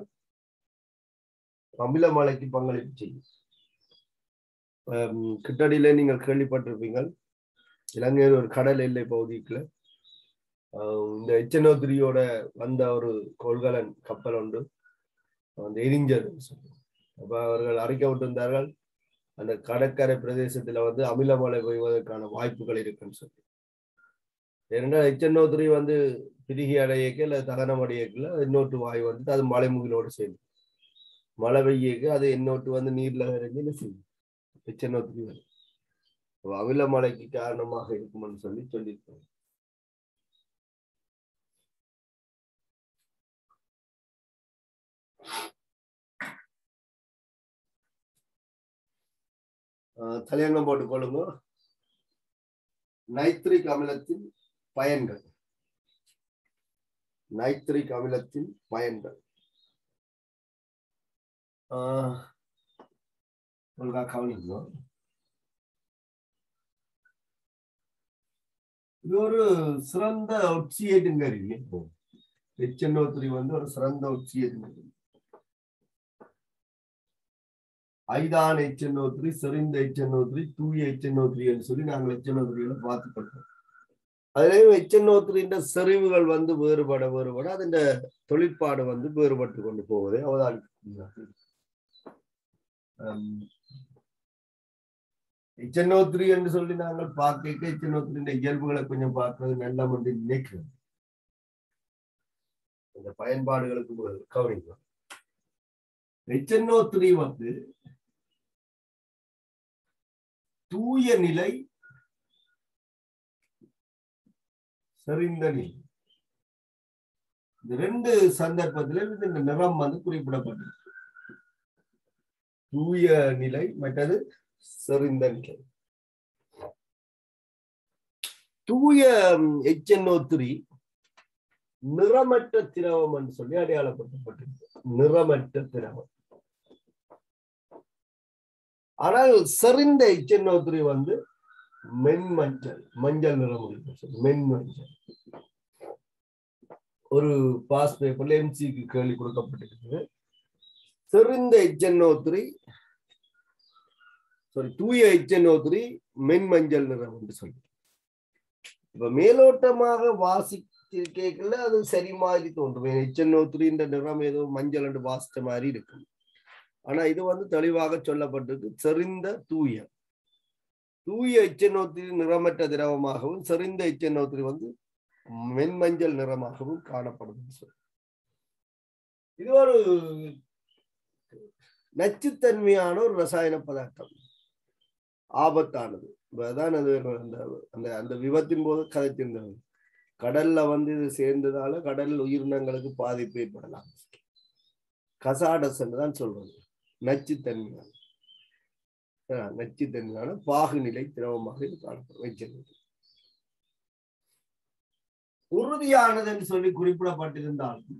அமில மழைக்கு பங்களிப்பு செய்யும் கிட்டடியில நீங்கள் கேள்விப்பட்டிருப்பீங்கள் இலங்கையில் ஒரு கடல் எல்லை பகுதிக்குள்ள இந்த எச்என்ஓ த்ரீயோட வந்த ஒரு கொள்கலன் கப்பல் உண்டு அந்த எரிஞ்சது அப்ப அவர்கள் அறிக்கை விட்டிருந்தார்கள் அந்த கடற்கரை பிரதேசத்துல வந்து அமிலமழை பெய்வதற்கான வாய்ப்புகள் இருக்குன்னு சொல்லி ஏனென்றால் எச்என்ஓ த்ரீ வந்து பிரிகி அடையக்கு இல்லை தகனம் அடையக்குல இன்னொட்டு வாயு வந்து அது மலைமுகிலோடு சேர்ந்து மழை பெய்யக்கு அது இன்னொட்டு வந்து நீர்ல இறங்கி என்ன செய்யும் எச்என்ஓ த்ரீ வரும் அமில மழைக்கு காரணமாக இருக்கும்னு சொல்லி சொல்லியிருக்காங்க தலையங்கம் போட்டுக் கொள்ளுங்க நைத்ரிக் அமிலத்தின் பயன்கள் நைத்ரிக் அமிலத்தின் பயன்கள் ஒழுங்கா கவனிங்க இது ஒரு சிறந்த ஒட்சியேட்டுங்க கருவி எச்என்ஓ த்ரீ வந்து ஒரு சிறந்த ஒட்சியேட்டுங்க கருவி ஐதான் எச்என்ஓ த்ரீ செறிந்த எச்என்ஓ த்ரீ தூய எச்என்ஓ த்ரீன்னு சொல்லி நாங்கள் எச்என்ஓ த்ரீல பார்த்துப்பட்டோம் அதுலேயும் எச்என்ஓ த்ரீன்ற செறிவுகள் வந்து வேறுபட வேறுபட அதன் தொழிற்பாடு வந்து வேறுபட்டு கொண்டு போவதை அவதானிக்க எச்என்ஓ த்ரீ என்று சொல்லி நாங்கள் பார்க்க எச்என்ஓ த்ரீ இயல்புகளை கொஞ்சம் பார்க்கறது நல்ல என்று நினைக்கிறோம் இந்த பயன்பாடுகளுக்கு கவனிக்கலாம் எச்என்ஓ த்ரீ வந்து தூய நிலை செறிந்த நிலை இந்த ரெண்டு சந்தர்ப்பத்திலும் இந்த நிறம் வந்து குறிப்பிடப்பட்டது தூய நிலை மற்றது செறிந்த நிலை தூய எச்என்ஓ த்ரீ நிறமற்ற திரவம் என்று சொல்லி அடையாளப்படுத்தப்பட்டிருக்கு நிறமற்ற திரவம் ஆனால் செறிந்த எச்என்ஓ த்ரீ வந்து மென் மஞ்சள் மஞ்சள் நிறம் மென் மஞ்சள் ஒரு பாஸ் பேப்பர்ல எம்சிக்கு கேள்வி கொடுக்கப்பட்டிருக்குது செறிந்த எச்என்ஓ த்ரீ சாரி தூய எச்என்ஓ த்ரீ மென் மஞ்சள் நிறம் என்று சொல்லி இப்ப மேலோட்டமாக வாசி கேட்கல அது சரி மாதிரி தோன்றும் எச்என்ஓ த்ரீன்ற நிறம் ஏதோ மஞ்சள் என்று வாசித்த மாதிரி இருக்கும் ஆனா இது வந்து தெளிவாக சொல்லப்பட்டிருக்கு செறிந்த தூய தூய எச்சநோத்திரி நிறமற்ற திரவமாகவும் செறிந்த எச்சநோத்திரி வந்து மென்மஞ்சள் நிறமாகவும் காணப்படும் சொல்லி இது ஒரு நச்சுத்தன்மையான ஒரு ரசாயன பதார்த்தம் ஆபத்தானது அதான் அது அந்த அந்த அந்த விபத்தின் போது கதைத்திருந்தது கடல்ல வந்து இது சேர்ந்ததால கடல் உயிரினங்களுக்கு பாதிப்பு ஏற்படலாம் கசாடஸ் தான் சொல்றது நச்சுத்தன்மையான நச்சுத்தன்மையான பாகுநிலை திரவமாக இது காணப்படும் வைச்சிருந்தது உறுதியானது என்று சொல்லி குறிப்பிடப்பட்டிருந்தாலும்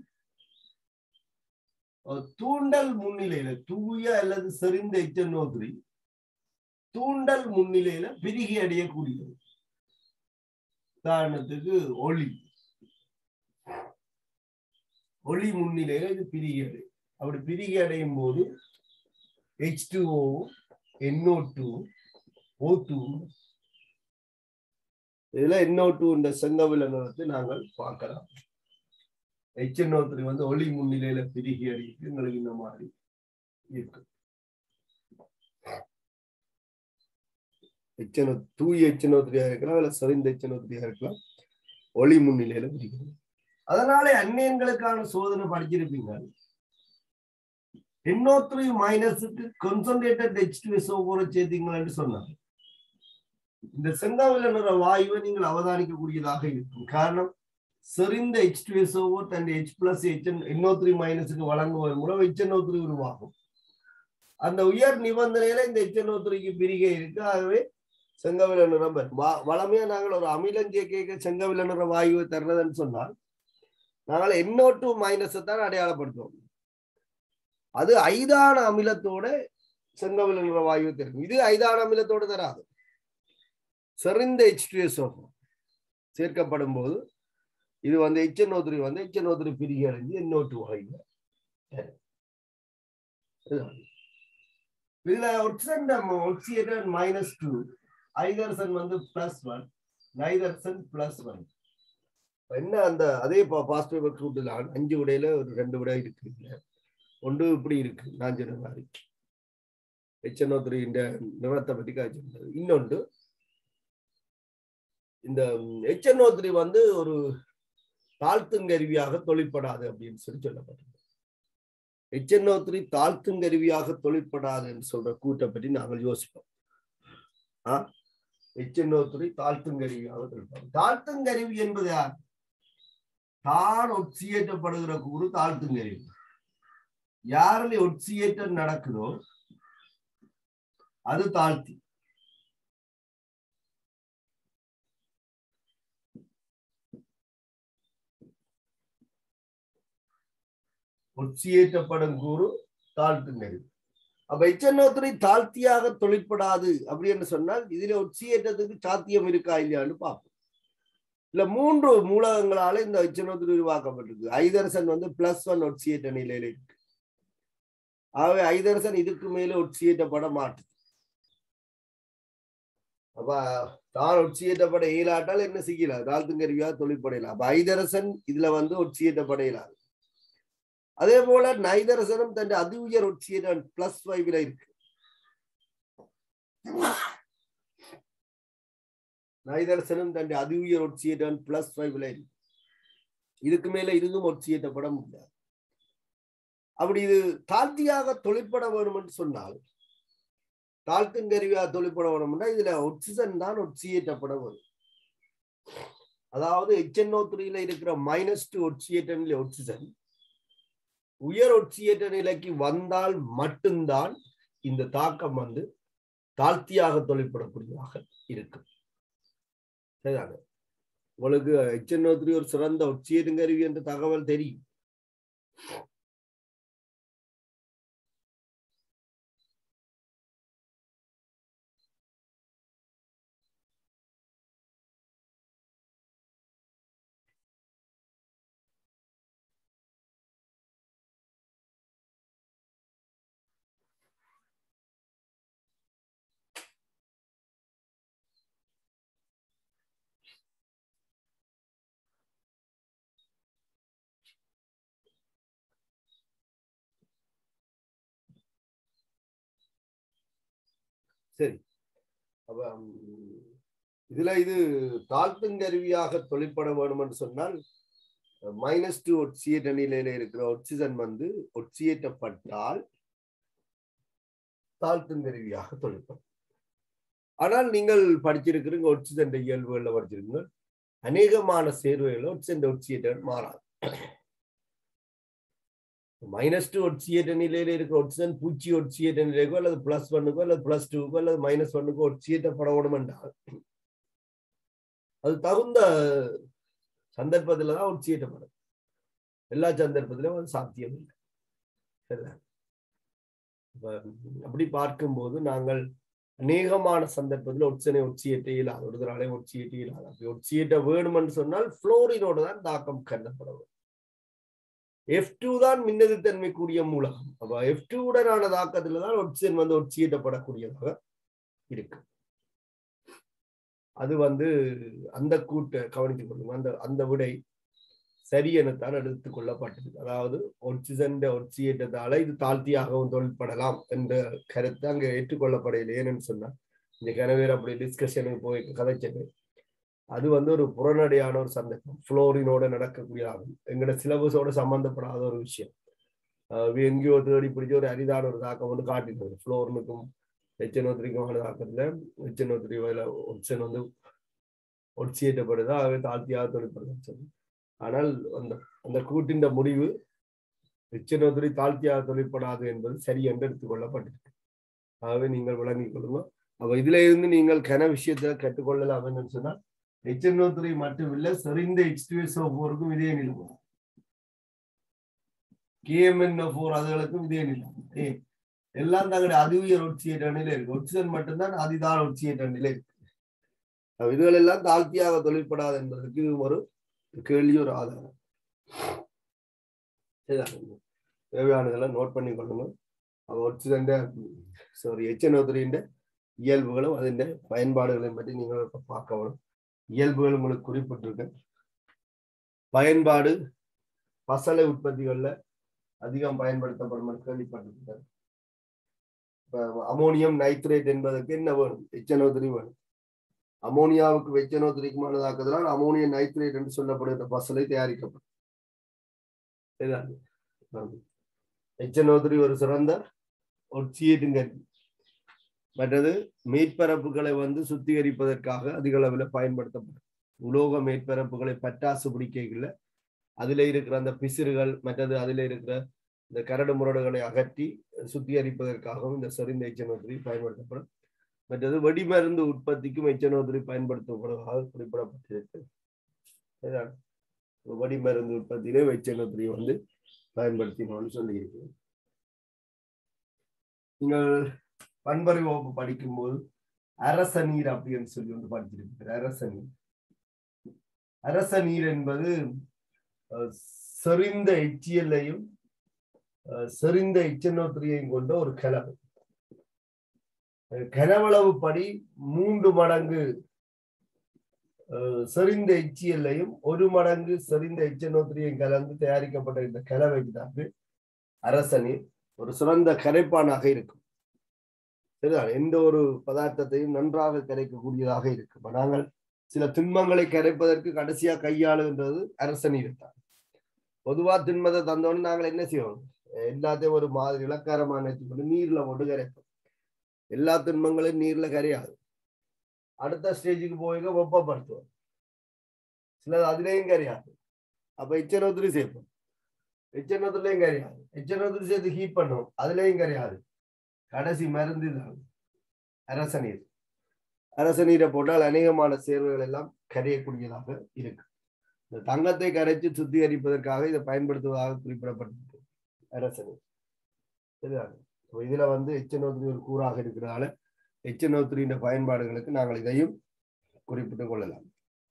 தூண்டல் முன்னிலையில தூய அல்லது செறிந்த எச்சநோத்திரி தூண்டல் முன்னிலையில பிரிகி அடையக்கூடியது உதாரணத்துக்கு ஒளி ஒளி முன்னிலையில இது பிரிகி அடையும் அப்படி பிரிகி அடையும் போது H two O NO two O two இதுல என்ஓ டூ இந்த செங்கவில நிறத்தை நாங்கள் பார்க்கலாம் எச்என்ஓ த்ரீ வந்து ஒளி முன்னிலையில பிரிகி அடிக்கு எங்களுக்கு இந்த மாதிரி இருக்கு எச்சனோ தூய எச்சனோ த்ரீயா இருக்கலாம் இல்ல சரிந்த எச்சனோ த்ரீயா இருக்கலாம் ஒளி முன்னிலையில பிரிக்கிறது அதனால அந்நியங்களுக்கான சோதனை படிச்சிருப்பீங்க என்ஓ த்ரீ மைனஸுக்கு கான்சன்ட்ரேட்டட் ஹெச் டூ எஸ்ஓ கூட சேர்த்தீங்கன்னு சொன்னாங்க இந்த செங்காவில நிற வாயுவை நீங்கள் அவதானிக்கக்கூடியதாக இருக்கும் காரணம் செறிந்த ஹெச் டூ எஸ்ஓ தன் H plus H NO three மைனஸுக்கு வழங்குவதன் மூலம் ஹெச்என்ஓ த்ரீ உருவாகும் அந்த உயர் நிபந்தனையில இந்த ஹெச்என்ஓ த்ரீக்கு பிரிகை இருக்கு ஆகவே செங்கவில நிறம் வரும். வ- வளமையா நாங்கள் ஒரு அமிலங்கிய கேட்க செங்கவில நிற வாயுவை தர்றதுன்னு சொன்னால் நாங்கள் NO2 டூ மைனஸை தான் அடையாளப்படுத்துவோம் அது ஐதான அமிலத்தோட செங்கவில நிற வாயுவை தரும் இது ஐதான அமிலத்தோட தராது செறிந்த ஹெச் சேர்க்கப்படும் போது இது வந்து HNO3 த்ரீ வந்து HNO3 த்ரீ பிரிகி அடைஞ்சு NO2 டூ வாயு தரும். இதுதான். இதுல ஒட்சன் ஒட்சியேட்டர் மைனஸ் டூ ஐதர்சன் வந்து பிளஸ் ஒன் நைதர்சன் பிளஸ் ஒன் என்ன அந்த அதே பாசிட்டிவ் ரூட்டில் அஞ்சு விடையில ஒரு ரெண்டு விடை இருக்கு இதுல. ஒன்று இப்படி இருக்கு நான் சொன்ன மாதிரி ஹெச்என்ஓ த்ரீ இந்த நிறத்தை பத்தி காய்ச்சிருந்தது இன்னொன்று இந்த ஹெச்என்ஓ த்ரீ வந்து ஒரு தாழ்த்துங்கருவியாக தொழிற்படாது அப்படின்னு சொல்லி சொல்லப்பட்டது ஹெச்என்ஓ த்ரீ தாழ்த்துங்கருவியாக தொழிற்படாது என்று சொல்ற கூட்டை பற்றி நாங்கள் யோசிப்போம் ஆ ஹெச்என்ஓ த்ரீ தாழ்த்துங்கருவியாக தொழிற்படும் தாழ்த்துங்கருவி என்பது யார் தான் ஒட்சியேற்றப்படுகிற கூறு தாழ்த்துங்கருவி யாரில் ஒட்சியேற்றம் நடக்குதோ அது தாழ்த்தி ஒட்சியேற்றப்படும் கூறு தாழ்த்துங்கருவி அப்ப எச்சநோத்திரை தாழ்த்தியாக தொழிற்படாது அப்படின்னு சொன்னால் இதுல ஒட்சியேற்றத்துக்கு சாத்தியம் இருக்கா இல்லையான்னு பார்ப்போம் இல்ல மூன்று மூலகங்களால இந்த எச்சநோத்திரி உருவாக்கப்பட்டிருக்கு ஐதரசன் வந்து பிளஸ் ஒன் ஒட்சியேற்ற நிலையில இருக்கு ஆகவே ஐதரசன் இதுக்கு மேல ஒட்சியேற்றப்பட மாட்டுது அப்ப தான் ஒட்சியேற்றப்பட இயலாட்டால் என்ன செய்யல தாழ்த்துங்கருவியா தொழிற்படையலாம் அப்ப ஐதரசன் இதுல வந்து ஒட்சியேற்றப்படையலாம் அதே போல நைதரசனம் தன் அதி உயர் ஒட்சியேற்ற பிளஸ் ஃபைவ்ல இருக்கு நைதரசனம் தன் அதி உயர் ஒட்சியேற்ற பிளஸ் ஃபைவ்ல இருக்கு இதுக்கு மேல இதுவும் ஒட்சியேற்றப்பட முடியாது அப்படி இது தாழ்த்தியாக தொழிற்பட வேணும் என்று சொன்னால் தாழ்த்துங்கருவியாக தொழிற்பட வேணும்னா இதுல ஒட்சிஜன் தான் ஒட்சியேற்றப்பட வரும் அதாவது HNO த்ரீல இருக்கிற மைனஸ் டூ ஒட்சியேட்டன்ல ஒட்சிஜன் உயர் ஒட்சியேற்ற நிலைக்கு வந்தால் மட்டும்தான் இந்த தாக்கம் வந்து தாழ்த்தியாக தொழிற்படக்கூடியதாக இருக்கும் சரிதானே உங்களுக்கு HNO த்ரீ ஒரு சிறந்த ஒட்சியேட்டுங்கருவி என்ற தகவல் தெரியும் சரி அப்ப உம், இதுல இது தாழ்த்துங்கருவியாக தொழிற்பட வேண்டும் என்று சொன்னால் மைனஸ் டூ ஒட்சியேற்ற நிலையில இருக்கிற ஒட்சிஜன் வந்து ஒட்சியேற்றப்பட்டால் தாழ்த்துங்கருவியாக தொழிற்படும் ஆனால் நீங்கள் படிச்சிருக்கிறீங்க ஒட்சிஜன் இயல்புகள்ல படிச்சிருக்கீங்க அநேகமான சேர்வைகள் ஒட்சிஜன் ஒட்சியேற்ற மாறாது மைனஸ் டூ ஒட்சியேற்ற நிலையில இருக்கிற ஒட்சிஜன் பூச்சி ஒட்சியேற்ற நிலைக்கோ அல்லது பிளஸ் ஒன்னுக்கோ அல்லது பிளஸ் டூக்கோ அல்லது மைனஸ் ஒன்னுக்கோ ஒட்சியேற்றப்பட வேண்டும் என்றால் அது தகுந்த சந்தர்ப்பத்துல தான் ஒட்சியேற்றப்படும் எல்லா சந்தர்ப்பத்திலும் அது சாத்தியம் இல்லை சரிதா அப்ப அப்படி பார்க்கும்போது நாங்கள் அநேகமான சந்தர்ப்பத்தில் ஒட்சனை ஒட்சியேற்ற இயலாது ஒரு தராலே ஒட்சியேற்ற இயலாது அப்படி ஒட்சியேற்ற வேணும்னு சொன்னால் புளோரினோடு தான் தாக்கம் கருதப்பட வேண்டும் எஃப் டூ தான் மின்னெதிர்த்தன்மை கூடிய மூலகம் அப்ப எஃப் டூ உடனான தாக்கத்துல தான் ஒட்சிஜன் வந்து ஒட்சியேற்றப்படக்கூடியதாக இருக்கு அது வந்து அந்த கூட்டை கவனித்துக் கொள்ளுங்க அந்த அந்த விடை சரி எனத்தான் எடுத்துக் கொள்ளப்பட்டது அதாவது ஒட்சிஜன் ஒட்சியேற்றத்தால இது தாழ்த்தியாகவும் தொழிற்படலாம் என்ற கருத்து அங்க ஏற்றுக்கொள்ளப்படையில ஏன்னு சொன்னா இந்த கனவேர் அப்படி டிஸ்கஷனுக்கு போய் கதைச்சது அது வந்து ஒரு புறநடையான ஒரு சந்தர்ப்பம் புளோரினோட நடக்கக்கூடிய ஆகும் எங்களோட சிலபஸோட சம்பந்தப்படாத ஒரு விஷயம் ஆஹ் எங்கேயோ தேடி பிடிச்ச ஒரு அரிதான ஒரு தாக்கம் வந்து காட்டினது புளோரினுக்கும் எச்சனோத்திரிக்குமான தாக்கத்துல எச்சனோத்திரி ஒட்சன் வந்து ஒட்சியேற்றப்படுது ஆகவே தாழ்த்தியாக தொழிற்படுது சொல்லி ஆனால் அந்த அந்த கூட்டின் முடிவு எச்சனோத்திரி தாழ்த்தியாக தொழிற்படாது என்பது சரி என்று எடுத்துக்கொள்ளப்பட்டிருக்கு ஆகவே நீங்கள் விளங்கிக் கொள்ளுங்க அப்ப இதுல இருந்து நீங்கள் கன விஷயத்தை கற்றுக்கொள்ளலாம் என்னன்னு சொன்னா ஹெச்என்ஓ த்ரீ மட்டும் இல்ல செறிந்த ஹெச் டூ எஸ் ஃபோருக்கும் இதே நிலைமை கேஎம்என் ஃபோர் அதுகளுக்கும் இதே நிலைமை ஏ எல்லாம் தங்களுடைய அதிஉயர் ஒட்சியேற்ற நிலை இருக்கு ஒட்சிஜன் மட்டும்தான் அதிதான ஒட்சியேற்ற நிலை இருக்கு அப்ப இதுகள் எல்லாம் தாழ்த்தியாக தொழிற்படாது என்பதற்கு இது ஒரு கேள்வி ஒரு ஆதாரம் சரிதான் தேவையானதெல்லாம் நோட் பண்ணி கொள்ளணும் அவ ஒட்சிஜன் சாரி எச்என்ஓ த்ரீன்ற இயல்புகளும் அதின் பயன்பாடுகளையும் பற்றி நீங்கள் இப்ப பார்க்க வேணும் இயல்புகள் உங்களுக்கு குறிப்பிட்டிருக்கு பயன்பாடு பசலை உற்பத்திகள்ல அதிகம் பயன்படுத்தப்படும் என்று கேள்விப்பட்டிருக்கேன் இப்ப அமோனியம் நைட்ரேட் என்பதற்கு என்ன வேணும் எச்சனோ த்ரீ வேணும் அமோனியாவுக்கு வெச்சனோ த்ரீக்குமானதாக்குதலால் அமோனியம் நைட்ரேட் என்று சொல்லப்படுகிற பசலை தயாரிக்கப்படும் எச்சனோ த்ரீ ஒரு சிறந்த ஒட்சியேட்டுங்க மற்றது மேற்பரப்புகளை வந்து சுத்திகரிப்பதற்காக அதிக அளவில் பயன்படுத்தப்படும் உலோக மேற்பரப்புகளை பட்டாசு பிடிக்கல அதுல இருக்கிற அந்த பிசிறுகள் மற்றது அதுல இருக்கிற இந்த கரடு முரடுகளை அகற்றி சுத்திகரிப்பதற்காகவும் இந்த செறிந்த எச்சனோத்திரி பயன்படுத்தப்படும் மற்றது வெடிமருந்து உற்பத்திக்கும் எச்சனோத்திரி பயன்படுத்தப்படுவதாக குறிப்பிடப்பட்டிருக்கு வெடிமருந்து உற்பத்தியிலே எச்சனோத்திரி வந்து பயன்படுத்தினோம்னு சொல்லியிருக்கிறேன் நீங்கள் பண்பறை வகுப்பு படிக்கும்போது அரச நீர் அப்படின்னு சொல்லி ஒன்று படிச்சிருக்கிறார் அரச நீர் அரச நீர் என்பது செறிந்த எச்சியலையும் செறிந்த எச்சனோத்திரியையும் கொண்ட ஒரு கலவை கனவளவு படி மூன்று மடங்கு செறிந்த எச்சியலையும் ஒரு மடங்கு செறிந்த எச்சனோத்திரியும் கலந்து தயாரிக்கப்பட்ட இந்த கலவைக்கு தான் அரச நீர் ஒரு சிறந்த கரைப்பானாக இருக்கும் சரிதான் எந்த ஒரு பதார்த்தத்தையும் நன்றாக கரைக்கக்கூடியதாக இருக்கும் நாங்கள் சில திண்மங்களை கரைப்பதற்கு கடைசியா கையாளுகின்றது அரச நீர் தான் பொதுவா திண்மத்தை தந்தோன்னு நாங்கள் என்ன செய்வோம் எல்லாத்தையும் ஒரு மாதிரி இலக்காரமா நினைச்சுக்கொண்டு நீர்ல போட்டு கரைப்போம் எல்லா திண்மங்களையும் நீர்ல கரையாது அடுத்த ஸ்டேஜுக்கு போய் வெப்பப்படுத்துவோம் சிலது அதுலேயும் கரையாது அப்ப எச்சனோத்திரி சேர்ப்போம் எச்சனோத்திலையும் கரையாது எச்சனோத்திரி சேர்த்து ஹீட் பண்ணுவோம் அதுலேயும் கரையாது கடைசி மருந்து தான் அரச நீர் அரச நீரை போட்டால் அநேகமான சேர்வுகள் எல்லாம் கரையக்கூடியதாக இருக்கு இந்த தங்கத்தை கரைச்சு சுத்திகரிப்பதற்காக இதை பயன்படுத்துவதாக குறிப்பிடப்பட்டிருக்கு அரச நீர் சரிதாங்க இதுல வந்து எச்சனோத்திரி ஒரு கூறாக இருக்கிறதால எச்சனோத்திரியின் பயன்பாடுகளுக்கு நாங்கள் இதையும் குறிப்பிட்டுக் கொள்ளலாம்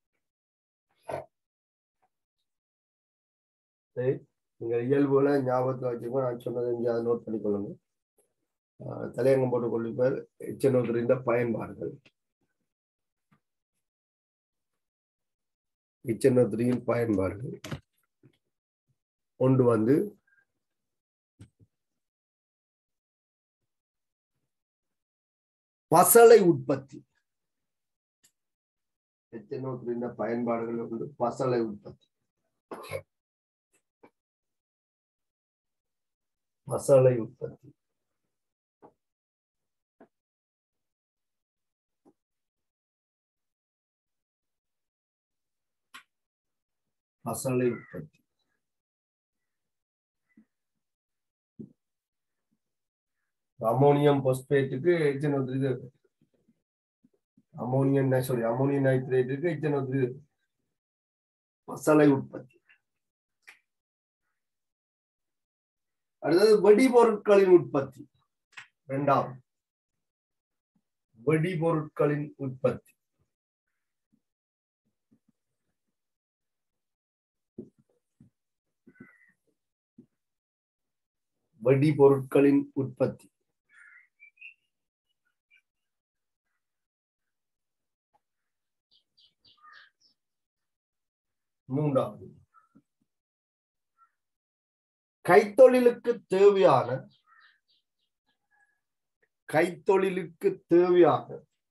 சரி நீங்க இயல்புகளை ஞாபகத்தில் வச்சுக்கோ நான் சொன்னதை இங்கே நோட் பண்ணிக்கொள்ளுங்க தலையங்கம் போட்டுக் கொள்ளிப்பார் எச்சனோத்திரிந்த பயன்பாடுகள் எச்சனோத்திரியின் பயன்பாடுகள் ஒன்று வந்து பசலை உற்பத்தி எச்சனோத்திரிந்த பயன்பாடுகள் ஒன்று பசலை உற்பத்தி பசலை உற்பத்தி பசலை உற்பத்தி அமோனியம் பொஸ்பேட்டுக்கு எச்சனோத்திரி இது அமோனியம் சாரி அமோனியம் நைட்ரேட்டுக்கு எச்சனோத்திரி இது பசலை உற்பத்தி அடுத்தது வெடி பொருட்களின் உற்பத்தி இரண்டாவது வெடி பொருட்களின் உற்பத்தி வெடி பொருட்களின் உற்பத்தி மூன்றாவது கைத்தொழிலுக்கு தேவையான கைத்தொழிலுக்கு தேவையான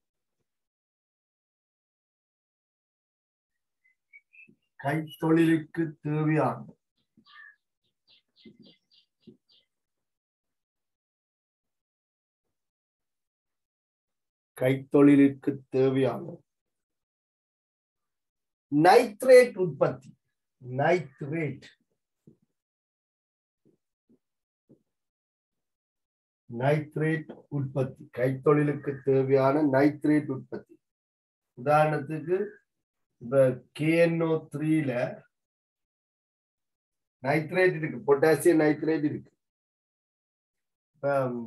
கைத்தொழிலுக்கு தேவையான கைத்தொழிலுக்கு தேவையான நைட்ரேட் உற்பத்தி நைட்ரேட் நைட்ரேட் உற்பத்தி கைத்தொழிலுக்கு தேவையான நைட்ரேட் உற்பத்தி உதாரணத்துக்கு இப்ப கேஎன்ஓ த்ரீல நைட்ரேட் இருக்கு பொட்டாசியம் நைட்ரேட் இருக்கு இப்ப, ம்,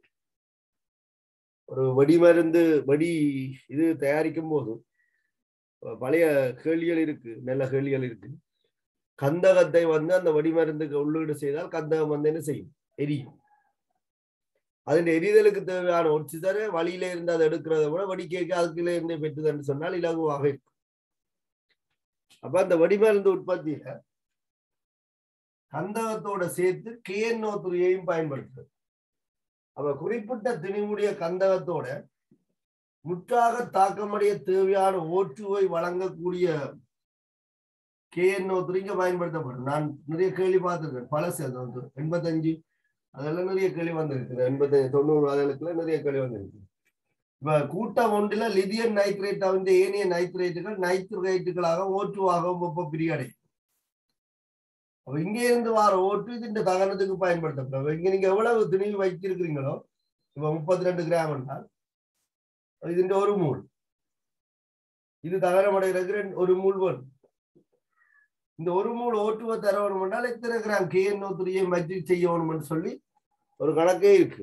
ஒரு வெடிமருந்து வெடி இது தயாரிக்கும் போது ப- பழைய கேள்விகள் இருக்கு நல்ல கேள்விகள் இருக்கு கந்தகத்தை வந்து அந்த வெடிமருந்துக்கு உள்ளீடு செய்தால் கந்தகம் வந்து என்ன செய்யும் எரியும் அதன் எரிதலுக்கு தேவையான ஒட்சிதரை வழியில இருந்து அதை எடுக்கிறத விட வெடிக்கைக்கு அதுக்குள்ள இருந்தே பெற்றுதுன்னு சொன்னால் இலகுவாக இருக்கும் அப்ப அந்த வெடிமருந்து உற்பத்தியில கந்தகத்தோட சேர்த்து கேஎன்ஓ துறையையும் பயன்படுத்துறது அப்ப குறிப்பிட்ட திணிமுடைய கந்தகத்தோட முற்றாக தாக்கமடைய தேவையான ஓட்டுவை வழங்கக்கூடிய கேஎன்ஓ துறைங்க பயன்படுத்தப்படும் நான் நிறைய கேள்வி பார்த்திருக்கேன் பழசு அது வந்து எண்பத்தஞ்சு அதெல்லாம் நிறைய கேள்வி வந்திருக்கு எண்பத்தஞ்சு தொண்ணூறு அதுகளுக்குள்ள நிறைய கேள்வி வந்திருக்கு இப்ப கூட்டம் ஒன்றுல லிதியம் நைட்ரேட் வந்து ஏனைய நைட்ரேட்டுகள் நைட்ரேட்டுகளாக ஓட்டுவாகவும் வெப்ப பிரியடை அப்ப இங்க இருந்து வர ஓட்டு இது இந்த தகனத்துக்கு பயன்படுத்தப்படும் இங்க நீங்க எவ்வளவு திணிவு வைத்திருக்கிறீங்களோ இப்ப முப்பத்தி ரெண்டு கிராம் என்றால் இதுன்ற ஒரு மூல் இது தகனமடைகிறதுக்கு ரெண்டு- ஒரு மூல் வரும் இந்த ஒரு மூல் ஓட்டுவை தர வேணும் என்றால் எத்தனை கிராம் கேஎன்ஓ துரியை மத்தி செய்யணும்னு சொல்லி ஒரு கணக்கே இருக்கு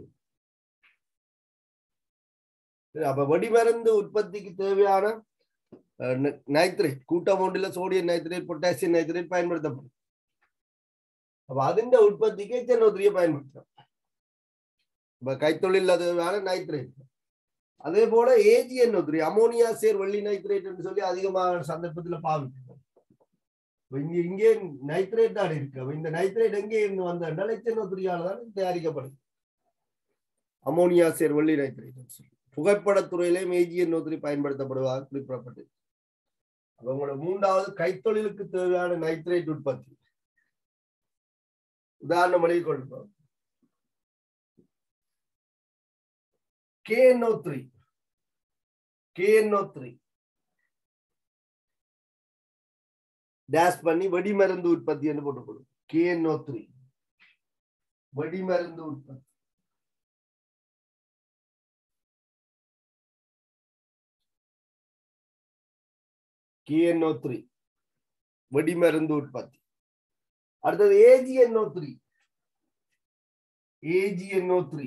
சரி, அப்ப வெடிமருந்து உற்பத்திக்கு தேவையான நைட்ரேட் கூட்டம் ஒன்றில் சோடியம் நைட்ரேட் பொட்டாசியம் நைட்ரேட் பயன்படுத்தப்படும் அப்ப അതിന്റെ உற்பத்திக்கு எத்தனை பயன்படுத்தலாம் இப்ப கைத்தொழில் தேவையான நைட்ரேட் அதே போல ஏஜிஎன் ஒத்திரி அமோனியா சேர் வெள்ளி நைட்ரேட் என்று சொல்லி அதிகமான சந்தர்ப்பத்துல பாவிக்கிறோம் இப்ப இங்க இங்கே நைட்ரேட் தான் இருக்கு அப்ப இந்த நைட்ரேட் எங்கே இருந்து வந்தால் எச்சன் ஒத்திரியால தான் தயாரிக்கப்படுது அமோனியா சேர் வெள்ளி நைட்ரேட் என்று சொல்லி புகைப்படத்துறையிலே ஏஜிஎன் ஒத்திரி பயன்படுத்தப்படுவதாக குறிப்பிடப்பட்டு அப்ப உங்களோட மூன்றாவது கைத்தொழிலுக்கு தேவையான நைட்ரேட் உற்பத்தி உதாரணம் எழுதி கொள்கிறோம் KNO three KNO three dash பண்ணி வெடிமருந்து உற்பத்தி என்று போட்டுக்கொள்ளும் கேஎன்ஓ த்ரீ வெடிமருந்து உற்பத்தி கேஎன்ஓ த்ரீ வெடிமருந்து உற்பத்தி அடுத்தது ஏஜிஎன்ஓ த்ரீ ஏஜிஎன்ஓ த்ரீ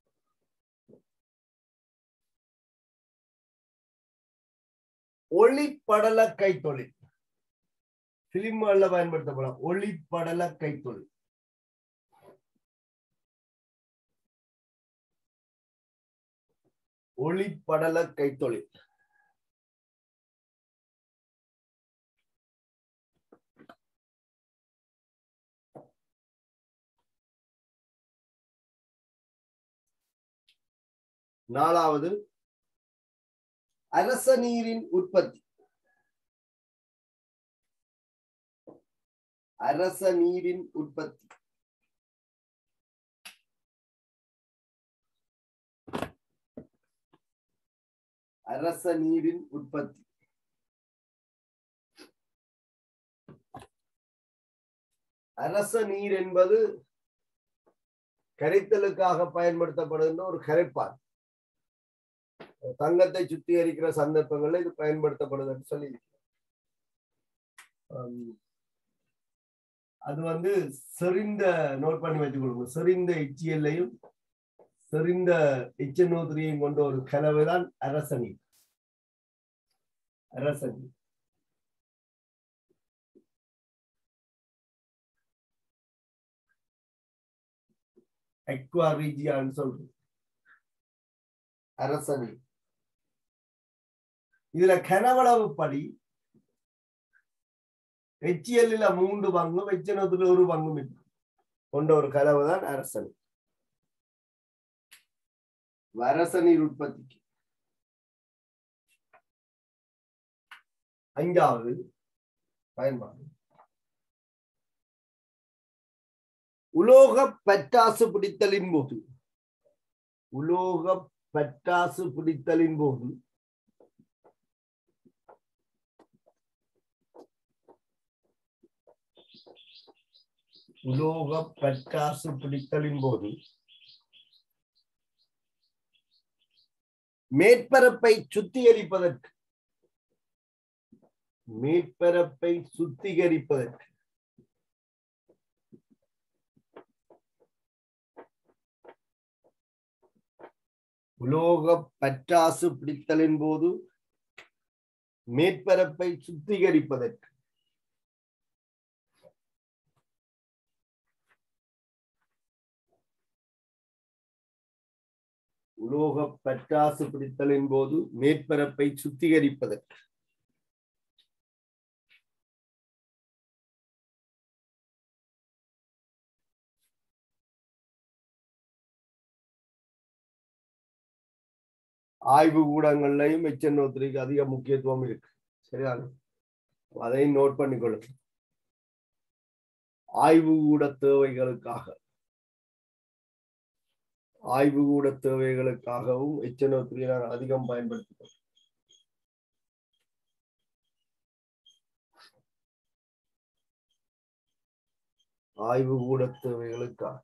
ஒளிப்படல கைத்தொழில் பிலிம்ல பயன்படுத்தப்படும் ஒளிப்படல கைத்தொழில் ஒளிப்படல கைத்தொழில் நாலாவது அரச நீரின் உற்பத்தி அரச நீரின் உற்பத்தி அரச நீரின் உற்பத்தி அரச நீர் என்பது கரைத்தலுக்காக பயன்படுத்தப்படுகின்ற ஒரு கரைப்பான் தங்கத்தை சுத்திகரிக்கிற சந்தர்ப்பங்கள்ல இது பயன்படுத்தப்படுதுன்னு சொல்லி ஆம், அது வந்து செறிந்த நோட் பண்ணி வச்சுக் கொடுங்க செறிந்த எச்சியல்லையும் செறிந்த எச்சநூத்திரியும் கொண்ட ஒரு கலவைதான் அரசனி அரசனி எக்வா ரீஜியான்னு சொல்றது அரசனி இதுல கனவளவு படி எச்சியல்ல மூன்று பங்கும் எச்சனத்துல ஒரு பங்கும் இருக்கு கொண்ட ஒரு கலவை தான் அரசனி அரசநீர் உற்பத்திக்கு அஞ்சாவது பயன்பாடு உலோக பட்டாசு பிடித்தலின் போது உலோக பட்டாசு பிடித்தலின் போது உலோக பட்டாசு பிடித்தலின் போது மேற்பரப்பை சுத்திகரிப்பதற்கு மேற்பரப்பை சுத்திகரிப்பதற்கு உலோக பற்றாசு பிடித்தலின் போது மேற்பரப்பை சுத்திகரிப்பதற்கு உலோக பற்றாசு பிடித்தலின் போது மேற்பரப்பை சுத்திகரிப்பதற்கு ஆய்வு கூடங்கள்லையும் எச்சநோத்திரிக்கு அதிக முக்கியத்துவம் இருக்கு சரிதானே அதையும் நோட் பண்ணிக்கொள்ளுங்க ஆய்வு கூட தேவைகளுக்காக ஆய்வு கூட தேவைகளுக்காகவும் எச்சநோத்திரியை நான் அதிகம் பயன்படுத்திக்கிறோம் ஆய்வு கூட தேவைகளுக்காக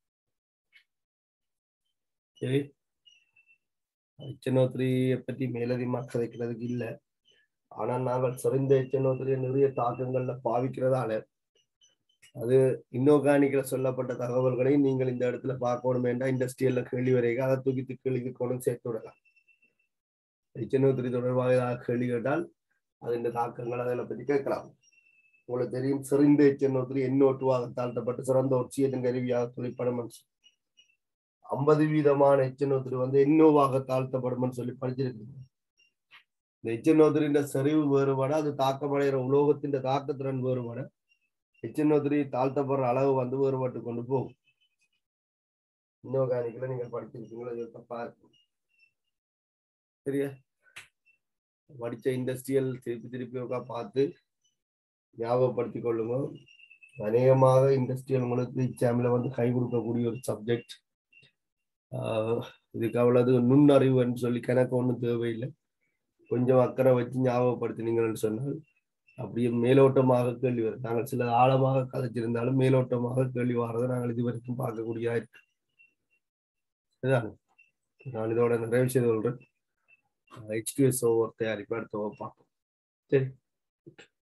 சரி எச்சநோத்திரியை பற்றி மேலதிகமாக கதைக்கிறதுக்கு இல்லை ஆனால் நாங்கள் சிறந்த எச்சநோத்திரியை நிறைய தாக்கங்கள்ல பாவிக்கிறதால அது இன்னோகானிக்ல சொல்லப்பட்ட தகவல்களை நீங்கள் இந்த இடத்துல பார்க்கணும் வேண்டாம் இண்டஸ்ட்ரியல்ல கேள்வி வரைக்கும் அதை தூக்கி கேள்விக்கு கொண்டு சேர்த்து விடலாம் எச்சநோத்திரி தொடர்பாக ஏதாவது கேள்வி கேட்டால் அது இந்த தாக்கங்கள் அதில் பற்றி கேட்கலாம் உங்களுக்கு தெரியும் சிறந்த எச்சநோத்திரி எண்ணோட்டுவாக தாழ்த்தப்பட்டு சிறந்த ஒற்சியத்தின் கருவியாக தொழிற்படும் ஐம்பது வீதமான எச்சநோத்திரி வந்து எண்ணோவாக தாழ்த்தப்படும் சொல்லி படிச்சிருக்கீங்க இந்த எச்சநோத்திரின்ற செறிவு வேறுபாடு அது தாக்கமடைகிற உலோகத்தின் தாக்கத்திறன் வேறுபாடு எச்சநோத்திரி தாழ்த்தப்படுற அளவு வந்து வேறுபட்டு கொண்டு போகும் இன்னோகானிக்கல நீங்கள் படிச்சிருக்கீங்களா இது தப்பா இருக்கும் சரியா படிச்ச இண்டஸ்ட்ரியல் திருப்பி திருப்பி ஒருக்கா பார்த்து ஞாபகப்படுத்திக் கொள்ளுங்க அநேகமாக இண்டஸ்ட்ரியல் உங்களுக்கு எக்ஸாம்ல வந்து கை கொடுக்கக்கூடிய ஒரு சப்ஜெக்ட் இதுக்கு அவ்வளவு நுண்ணறிவுன்னு சொல்லி கணக்கு ஒன்றும் தேவையில்லை கொஞ்சம் அக்கறை வச்சு ஞாபகப்படுத்தினீங்கன்னு சொன்னால் அப்படியே மேலோட்டமாக கேள்வி வரும் நாங்கள் சில ஆழமாக கதைச்சிருந்தாலும் மேலோட்டமாக கேள்வி வர்றதை நாங்கள் இது வரைக்கும் பார்க்கக்கூடிய இருக்கு சரிதான் நான் இதோட நிறைய விஷயம் சொல்றேன் ஹெச்டிஎஸ் ஓவர் தயாரிப்பு அடுத்த பார்ப்போம் சரி